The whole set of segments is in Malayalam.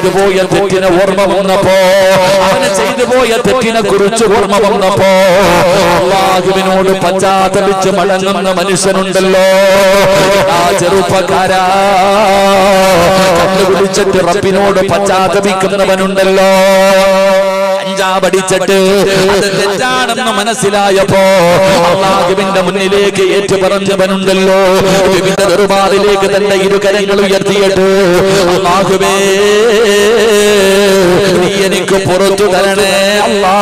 ചെയ്തു പോയ തെറ്റിനെ ഓർമ്മ വന്നപ്പോ അവന് ചെയ്തു പോയ തെറ്റിനെ കുറിച്ച് ഓർമ്മ വന്നപ്പോ അള്ളാഹുവിനോട് പശ്ചാത്തപിച്ച് മടങ്ങുന്ന മനുഷ്യനുണ്ടല്ലോ ആ ചെറുപ്പക്കാരാ കണ്ടുപിടിച്ചിട്ട് റബ്ബിനോട് പശ്ചാത്തപിക്കുന്നവനുണ്ടല്ലോ അഞ്ചാപടിച്ചിട്ട് അത് തെറ്റാണെന്ന് മനസ്സിലായപ്പോ അള്ളാഹുവിന്റെ മുന്നിലേക്ക് ഏറ്റു പറഞ്ഞവനുണ്ടല്ലോ വിവിധ ദുർബാദിലേക്ക് തന്റെ ഇരുകരങ്ങൾ ഉയർത്തിയിട്ട് അള്ളാഹുവേ നീ എനിക്ക് പുറത്തു തരണേ അല്ലാ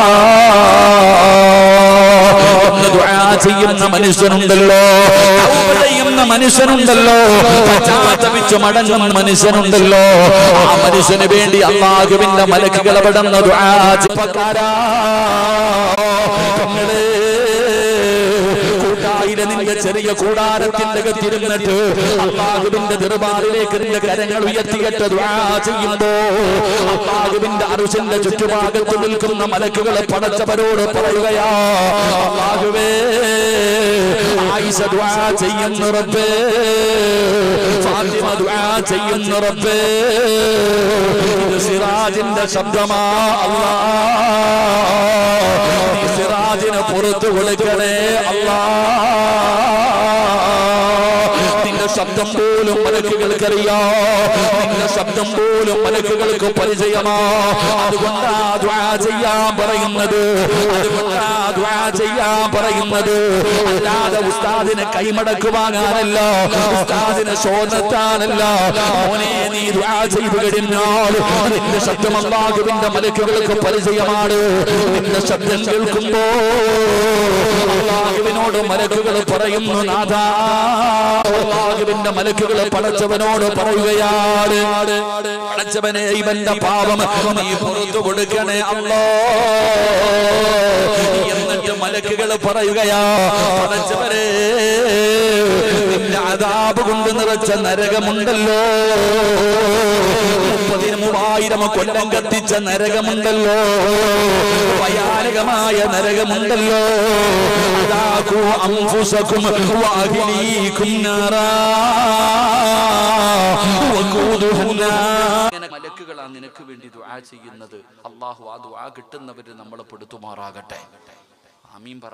എന്ന് ദുആ ചെയ്യുന്ന മനുഷ്യനുണ്ടല്ലോ തൗബ ചെയ്യുന്ന മനുഷ്യനുണ്ടല്ലോ പശ്ചാത്തപിച്ച് മടങ്ങുന്ന മനുഷ്യനുണ്ടല്ലോ ആ മനുഷ്യന് വേണ്ടി അള്ളാഹുവിന്റെ മലക്കുകൾ പെടുന്ന ദുആ ചെറുപ്പക്കാരാ, പെങ്ങളെ, കൂട്ടായിലെ നിന്റെ ചെറിയ കൂടാരത്തിന്റെ അകത്തിരുന്നിട്ട് അള്ളാഹുവിന്റെ ദർബാറിലേക്ക് നിന്റെ കരങ്ങൾ ഉയർത്തിയിട്ട് ദുആ ചെയ്യുമ്പോ അള്ളാഹുവിന്റെ അറുശന്റെ ചുറ്റുഭാഗത്ത് നിൽക്കുന്ന മലക്കുകളെ പടച്ചവരോട് പറയുകയാ അള്ളാഹുവേ ആയിഷ ദുആ ചെയ്യുന്നു റബ്ബേ ഫാത്തിമ ദുആ ചെയ്യുന്നു റബ്ബേ ഇത് സിറാജിന്റെ ശബ്ദമാ അല്ലാ നീ സിറാജിന് പുറത്തു കൊടുക്കണേ അല്ലാ നിന്റെ ശബ്ദം പോലും മലക്കുകൾക്കറിയാ നിന്റെ ശബ്ദം പോലും മലക്കുകൾക്ക് പരിചയമാ അതുകൊണ്ടാ ദ്വാ ചെയ്യാൻ പറയുന്നത് അതുകൊണ്ടാ ദ്വാ ചെയ്യാൻ പറയുന്നത് അല്ലാതെ ഉസ്താദിനെ കൈമടക്ക് വാങ്ങാനല്ല ഉസ്താദിനെ ശോധത്താനല്ല മോനെ നീ ദ്വാ ചെയ്തു കഴിഞ്ഞാൽ നിന്റെ ശബ്ദം അള്ളാഹുവിന്റെ മലക്കുകൾക്ക് പരിചയമാണ് നിന്റെ ശബ്ദം കേൾക്കുമ്പോ അള്ളാഹുവിനോട് മലക്കുകൾ പറയുന്നു നാഥാ അള്ളാഹുവിന്റെ മലക്കുകൾ പടച്ചവനോട് പറയുകയാണ് പടച്ചവനെ ഇവന്റെ പാപം നീ പുറത്തു കൊടുക്കണേ അല്ലോ എന്നിട്ട് മലക്കുകൾ പറയുകയാ പടച്ചവരെ നിന്റെ അതാപ് കൊണ്ട് നിറച്ച നരകമുണ്ടല്ലോ മുപ്പതിന് മൂവായിരം കൊല്ലം കത്തിച്ച നരകമുണ്ടല്ലോ ഭയാനകമായ നരകമുണ്ടല്ലോ അതാകൂ അംഫുസകും വാഹിലീക്കും നാറാ ഇങ്ങനെ മലക്കുകളാണ് നിനക്ക് വേണ്ടി ദുആ ചെയ്യുന്നത് അള്ളാഹു ആ ദുആ കിട്ടുന്നവര് നമ്മളെ പെടുത്തുമാറാകട്ടെ ആമീൻ പറ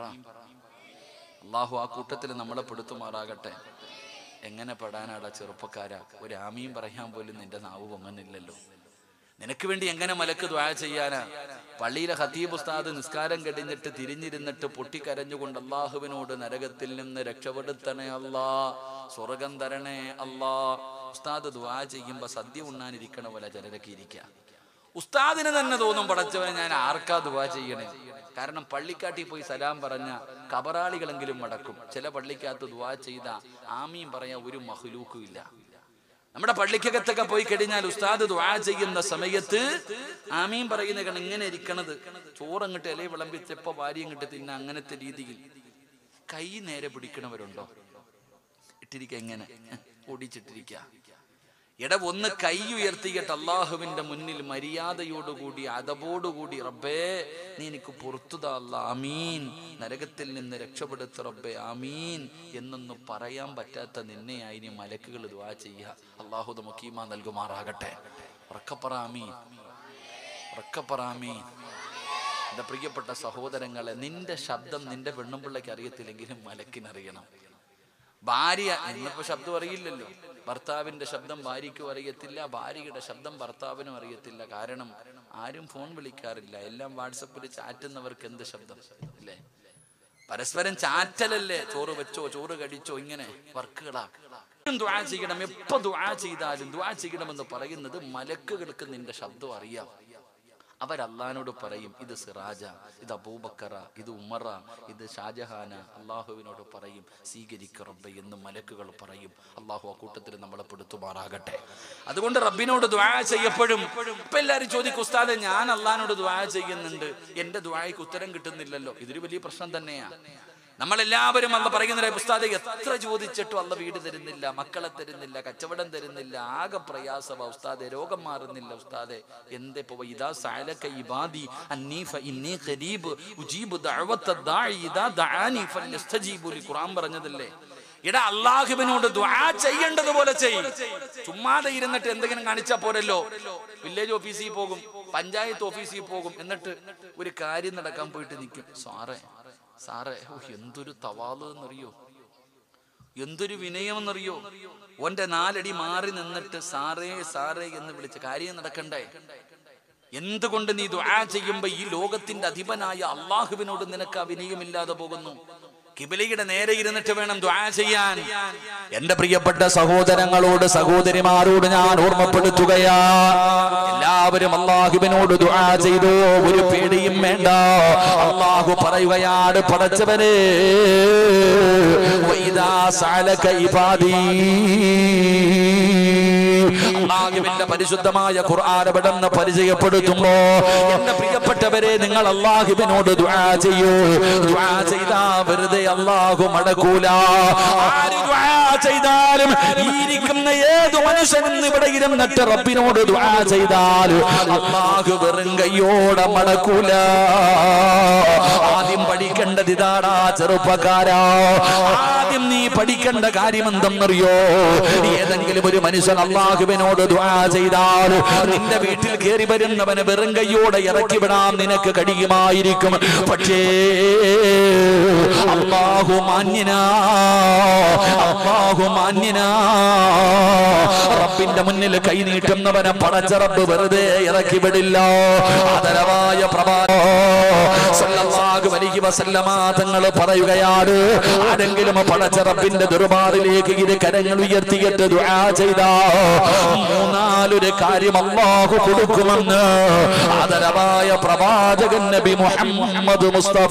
അള്ളാഹു ആ കൂട്ടത്തിൽ നമ്മളെ പെടുത്തുമാറാകട്ടെ എങ്ങനെ പെടാനാടാ ചെറുപ്പക്കാരാ ഒരു ആമീൻ പറയാൻ പോലും നിന്റെ നാവ് പൊങ്ങുന്നില്ലല്ലോ നിനക്ക് വേണ്ടി എങ്ങനെ മലക്ക് ദ്വാ ചെയ്യാനാ പള്ളിയിലെ ഹത്തീബ് ഉസ്താദ് നിസ്കാരം കഴിഞ്ഞിട്ട് തിരിഞ്ഞിരുന്നിട്ട് പൊട്ടിക്കരഞ്ഞുകൊണ്ട് അള്ളാഹുവിനോട് നരകത്തിൽ നിന്ന് രക്ഷപ്പെടുത്തണേ അല്ലാ സ്വർഗം തരണേ അല്ലാ ഉസ്താദ് ദ്വാ ചെയ്യുമ്പോ സദ്യ ഉണ്ണാനിരിക്കണ പോലെ ചിലരൊക്കെ ഇരിക്കുക ഉസ്താദിന് തന്നെ തോന്നും പടച്ചവനെ ഞാൻ ആർക്കാ ദുവാ ചെയ്യണേ കാരണം പള്ളിക്കാട്ടിൽ പോയി സലാം പറഞ്ഞ കബറാളികളെങ്കിലും മടക്കും ചില പള്ളിക്കകത്ത് ദുവാ ചെയ്ത ആമീൻ പറയാൻ ഒരു മഹ്ലൂക്കും ഇല്ല നമ്മുടെ പള്ളിക്കകത്തൊക്കെ പോയി കഴിഞ്ഞാൽ ഉസ്താദ് ദുആ ചെയ്യുന്ന സമയത്ത് ആമീൻ പറയുന്ന കണ്ട് ഇങ്ങനെ ഇരിക്കണത് ചോറങ്ങട്ട് ഇല വിളമ്പിച്ചപ്പോ വാരി അങ്ങോട്ട് തിന്ന അങ്ങനത്തെ രീതിയിൽ കൈ നേരെ പിടിക്കണവരുണ്ടോ ഇട്ടിരിക്ക എങ്ങനെ ഓടിച്ചിട്ടിരിക്ക എട ഒന്ന് കൈ ഉയർത്തിയിട്ട് അള്ളാഹുവിന്റെ മുന്നിൽ മര്യാദയോടുകൂടി അതബോടുകൂടി റബ്ബേ നീ എനിക്ക് പുറത്തുതാ അല്ലാ ആമീൻ നരകത്തിൽ നിന്ന് രക്ഷപ്പെടുത്ത റബ്ബേ ആമീൻ എന്നൊന്നും പറയാൻ പറ്റാത്ത നിന്നെയായി ഇനി മലക്കുകൾ ദുആ ചെയ്യുക അള്ളാഹു നമുക്കീമാ നൽകുമാറാകട്ടെ ഉറക്കപ്പറാമീൻ ഉറക്കപ്പറാമീൻ എന്റെ പ്രിയപ്പെട്ട സഹോദരങ്ങളെ നിന്റെ ശബ്ദം നിന്റെ പെണ്ണുമ്പിള്ളയ്ക്ക് അറിയത്തില്ലെങ്കിലും മലക്കിനറിയണം ഭാര്യ എന്നിപ്പോ ശബ്ദം അറിയില്ലല്ലോ ഭർത്താവിന്റെ ശബ്ദം ഭാര്യയ്ക്കും അറിയത്തില്ല ഭാര്യയുടെ ശബ്ദം ഭർത്താവിനും അറിയത്തില്ല കാരണം ആരും ഫോൺ വിളിക്കാറില്ല എല്ലാം വാട്സപ്പിൽ ചാറ്റുന്നവർക്ക് എന്ത് ശബ്ദം അല്ലേ പരസ്പരം ചാറ്റലല്ലേ ചോറ് വെച്ചോ ചോറ് കടിച്ചോ ഇങ്ങനെ വർക്കുകളാ ദുആ ചെയ്യണം എപ്പോ ദുആ ചെയ്താലും ദുആ ചെയ്യണമെന്ന് പറയുന്നത് മലക്കുകൾക്ക് നിന്റെ ശബ്ദം അറിയാം അവരല്ലാനോട് പറയും ഇത് സിറാജ ഇത് അബൂബക്കറ ഇത് ഉമറ ഇത് ഷാജഹാന അള്ളാഹുവിനോട് പറയും സ്വീകരിക്ക റബ്ബെ എന്ന് മലക്കുകൾ പറയും അള്ളാഹു ആ കൂട്ടത്തിൽ നമ്മളെ പെടുത്തുമാറാകട്ടെ അതുകൊണ്ട് റബ്ബിനോട് ദ്വാ ചെയ്യപ്പോഴും ഇപ്പൊ എല്ലാരും ചോദിക്കും ഉസ്താദെ ഞാൻ അള്ളഹാനോട് ദ്വാ ചെയ്യുന്നുണ്ട് എന്റെ ദ്വായ്ക്ക് ഉത്തരം കിട്ടുന്നില്ലല്ലോ ഇതൊരു വലിയ പ്രശ്നം തന്നെയാ നമ്മളെല്ലാവരും അല്ല പറയുന്ന ഉസ്താദെ എത്ര ചോദിച്ചിട്ടും അല്ല വീട് തരുന്നില്ല മക്കളെ തരുന്നില്ല കച്ചവടം തരുന്നില്ല ആകെ പ്രയാസമാ ഉസ്താദെ രോഗം മാറുന്നില്ല ഉസ്താദെ എന്തേ ഇപ്പൊ ഇതാ സഅലക ഇബാദി അന്നീ ഫഇന്നീ ഖരീബ് ഉജീബു ദഅവത്ത ദാഇ ഇദാ ദഅാനി ഫലസ്തജീബു ലി ഖുർആൻ പറഞ്ഞതല്ലേ ഇട അള്ളാഹുവിനോട് ദ്വാ ചെയ്യേണ്ടതുപോലെ ചെയ്യും ചുമ്മാതെ ഇരുന്നിട്ട് എന്തെങ്കിലും കാണിച്ചാ പോരല്ലോ വില്ലേജ് ഓഫീസിൽ പോകും പഞ്ചായത്ത് ഓഫീസിൽ പോകും എന്നിട്ട് ഒരു കാര്യം നടക്കാൻ പോയിട്ട് നിൽക്കും സാറേ സാറേ ഓ, എന്തൊരു തവാല് എന്നറിയോ എന്തൊരു വിനയമെന്നറിയോ ഓന്റെ നാലടി മാറി നിന്നിട്ട് സാറേ സാറേ എന്ന് വിളിച്ച കാര്യം നടക്കണ്ടേ എന്തുകൊണ്ട് നീ ദുആ ചെയ്യുമ്പോ ഈ ലോകത്തിന്റെ അധിപനായ അള്ളാഹുവിനോട് നിനക്ക് ആ വിനയമില്ലാതെ പോകുന്നു കിബിലയുടെ നേരെ ഇരുന്നിട്ട് വേണം ദുആ ചെയ്യാൻ എന്റെ പ്രിയപ്പെട്ട സഹോദരങ്ങളോട് സഹോദരിമാരോട് ഞാൻ ഓർമ്മപ്പെടുത്തുകയാ എല്ലാവരും അള്ളാഹുവിനോട് ദുആ ചെയ്തു ഒരു പേടിയും വേണ്ട അള്ളാഹു പറയുകയാണ് പടച്ചവനെ വൈദാ സഅലക ഇബാദീ അള്ളാഹുവിന്റെ പരിശുദ്ധമായ ഖുർആൻ എവിടെന്ന് പരിചയപ്പെടുത്തുമ്പോ എന്റെ പ്രിയപ്പെട്ടവരെ നിങ്ങൾ അള്ളാഹുവിനോട് ദുആ ചെയ്യൂ ദുആ ചെയ്താ വെറുതെ അള്ളാഹു മടക്കൂല ആര് ദുആ ചെയ്താലും ഈ ഇരിക്കുന്ന ഏതു മനുഷ്യനും ഇവിടെ ഇരുന്നിട്ട് റബ്ബിനോട് ദുആ ചെയ്താൽ അള്ളാഹു വെറും കയ്യോടെ മടക്കൂല ആദ്യം പഠിക്കേണ്ടത് ഇതാടാ ചെറുപ്പക്കാരാ ആദ്യം നീ പഠിക്കേണ്ട കാര്യം എന്തെന്നറിയോ ഏതെങ്കിലും ഒരു മനുഷ്യൻ അള്ളാഹുവിനോട് ദുആ ചെയ്താൽ നിന്റെ വീട്ടിൽ കയറി വരുന്നവന് വെറും കയ്യോടെ ഇറക്കി വിടാൻ നിനക്ക് കഴിയുമായിരിക്കും പക്ഷേ അള്ളാഹു മാന്യനാ അള്ളാഹു മാന്യനാ റബ്ബിന്റെ മുന്നിൽ കൈ നീട്ടുന്നവനെ പടച്ച റബ്ബ് വെറുതെ ഇറക്കി വിടില്ല ആദരവായ പ്രഭാ സല്ലല്ലാഹു അലൈഹി വസല്ലമ തങ്ങൾ പറയുകയാണ് ആരെങ്കിലും പടച്ച റബ്ബിന്റെ ദുർബാറിലേക്ക് ഇത് കരങ്ങൾ ഉയർത്തിയിട്ട് ദുആ ചെയ്താ മൂന്നാലൊരു കാര്യം അള്ളാഹു കൊടുക്കുമെന്ന് ആദരവായ പ്രവാചകൻ നബി മുഹമ്മദ് മുസ്തഫ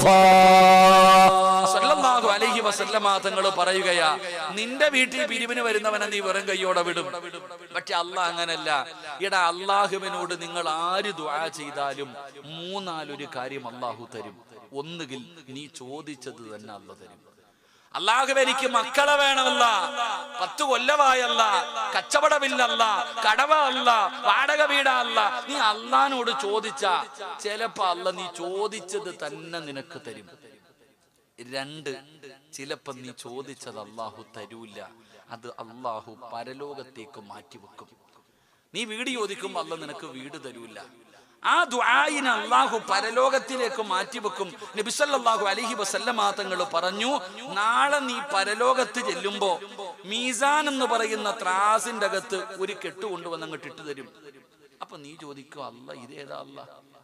സല്ലല്ലാഹു അലൈഹി വസല്ലമ തങ്ങൾ പറയുകയാ നിന്റെ വീട്ടിൽ പിരിവിന് വരുന്നവനെ നീ വെറും കയ്യോടെ വിടും പക്ഷെ അള്ളാഹ് അങ്ങനല്ല ഇടാ അള്ളാഹുവിനോട് നിങ്ങൾ ആര് ദുആ ചെയ്താലും മൂന്നാലൊരു കാര്യം അള്ളാഹു തരും ഒന്നുകിൽ നീ ചോദിച്ചത് തന്നെ അല്ല തരും അള്ളാഹുവെ എനിക്ക് മക്കളെ വേണമല്ല പത്ത് കൊല്ലമായല്ല കച്ചവടമില്ലല്ല കടവ അല്ല വാടക വീടല്ല നീ അള്ളഹാനോട് ചോദിച്ച ചിലപ്പോ അല്ല നീ ചോദിച്ചത് തന്നെ നിനക്ക് തരും രണ്ട് ചിലപ്പോ നീ ചോദിച്ചത് അള്ളാഹു തരൂല അത് അള്ളാഹു പരലോകത്തേക്ക് മാറ്റിവെക്കും നീ വീട് ചോദിക്കുമ്പോൾ അല്ല നിനക്ക് വീട് തരൂല ആ ദുആയിനെ അള്ളാഹു പരലോകത്തിലേക്ക് മാറ്റിവെക്കും നബിസല്ലാഹു അലഹി വസല്ലമ തങ്ങൾ പറഞ്ഞു നാളെ നീ പരലോകത്ത് ചെല്ലുമ്പോ മീസാൻ എന്ന് പറയുന്ന ത്രാസിന്റെ അകത്ത് ഒരു കെട്ട് കൊണ്ടുവന്ന് അങ്ങോട്ട് ഇട്ട് തരും അപ്പൊ നീ ചോദിക്കും അല്ല ഇതേതാ അല്ല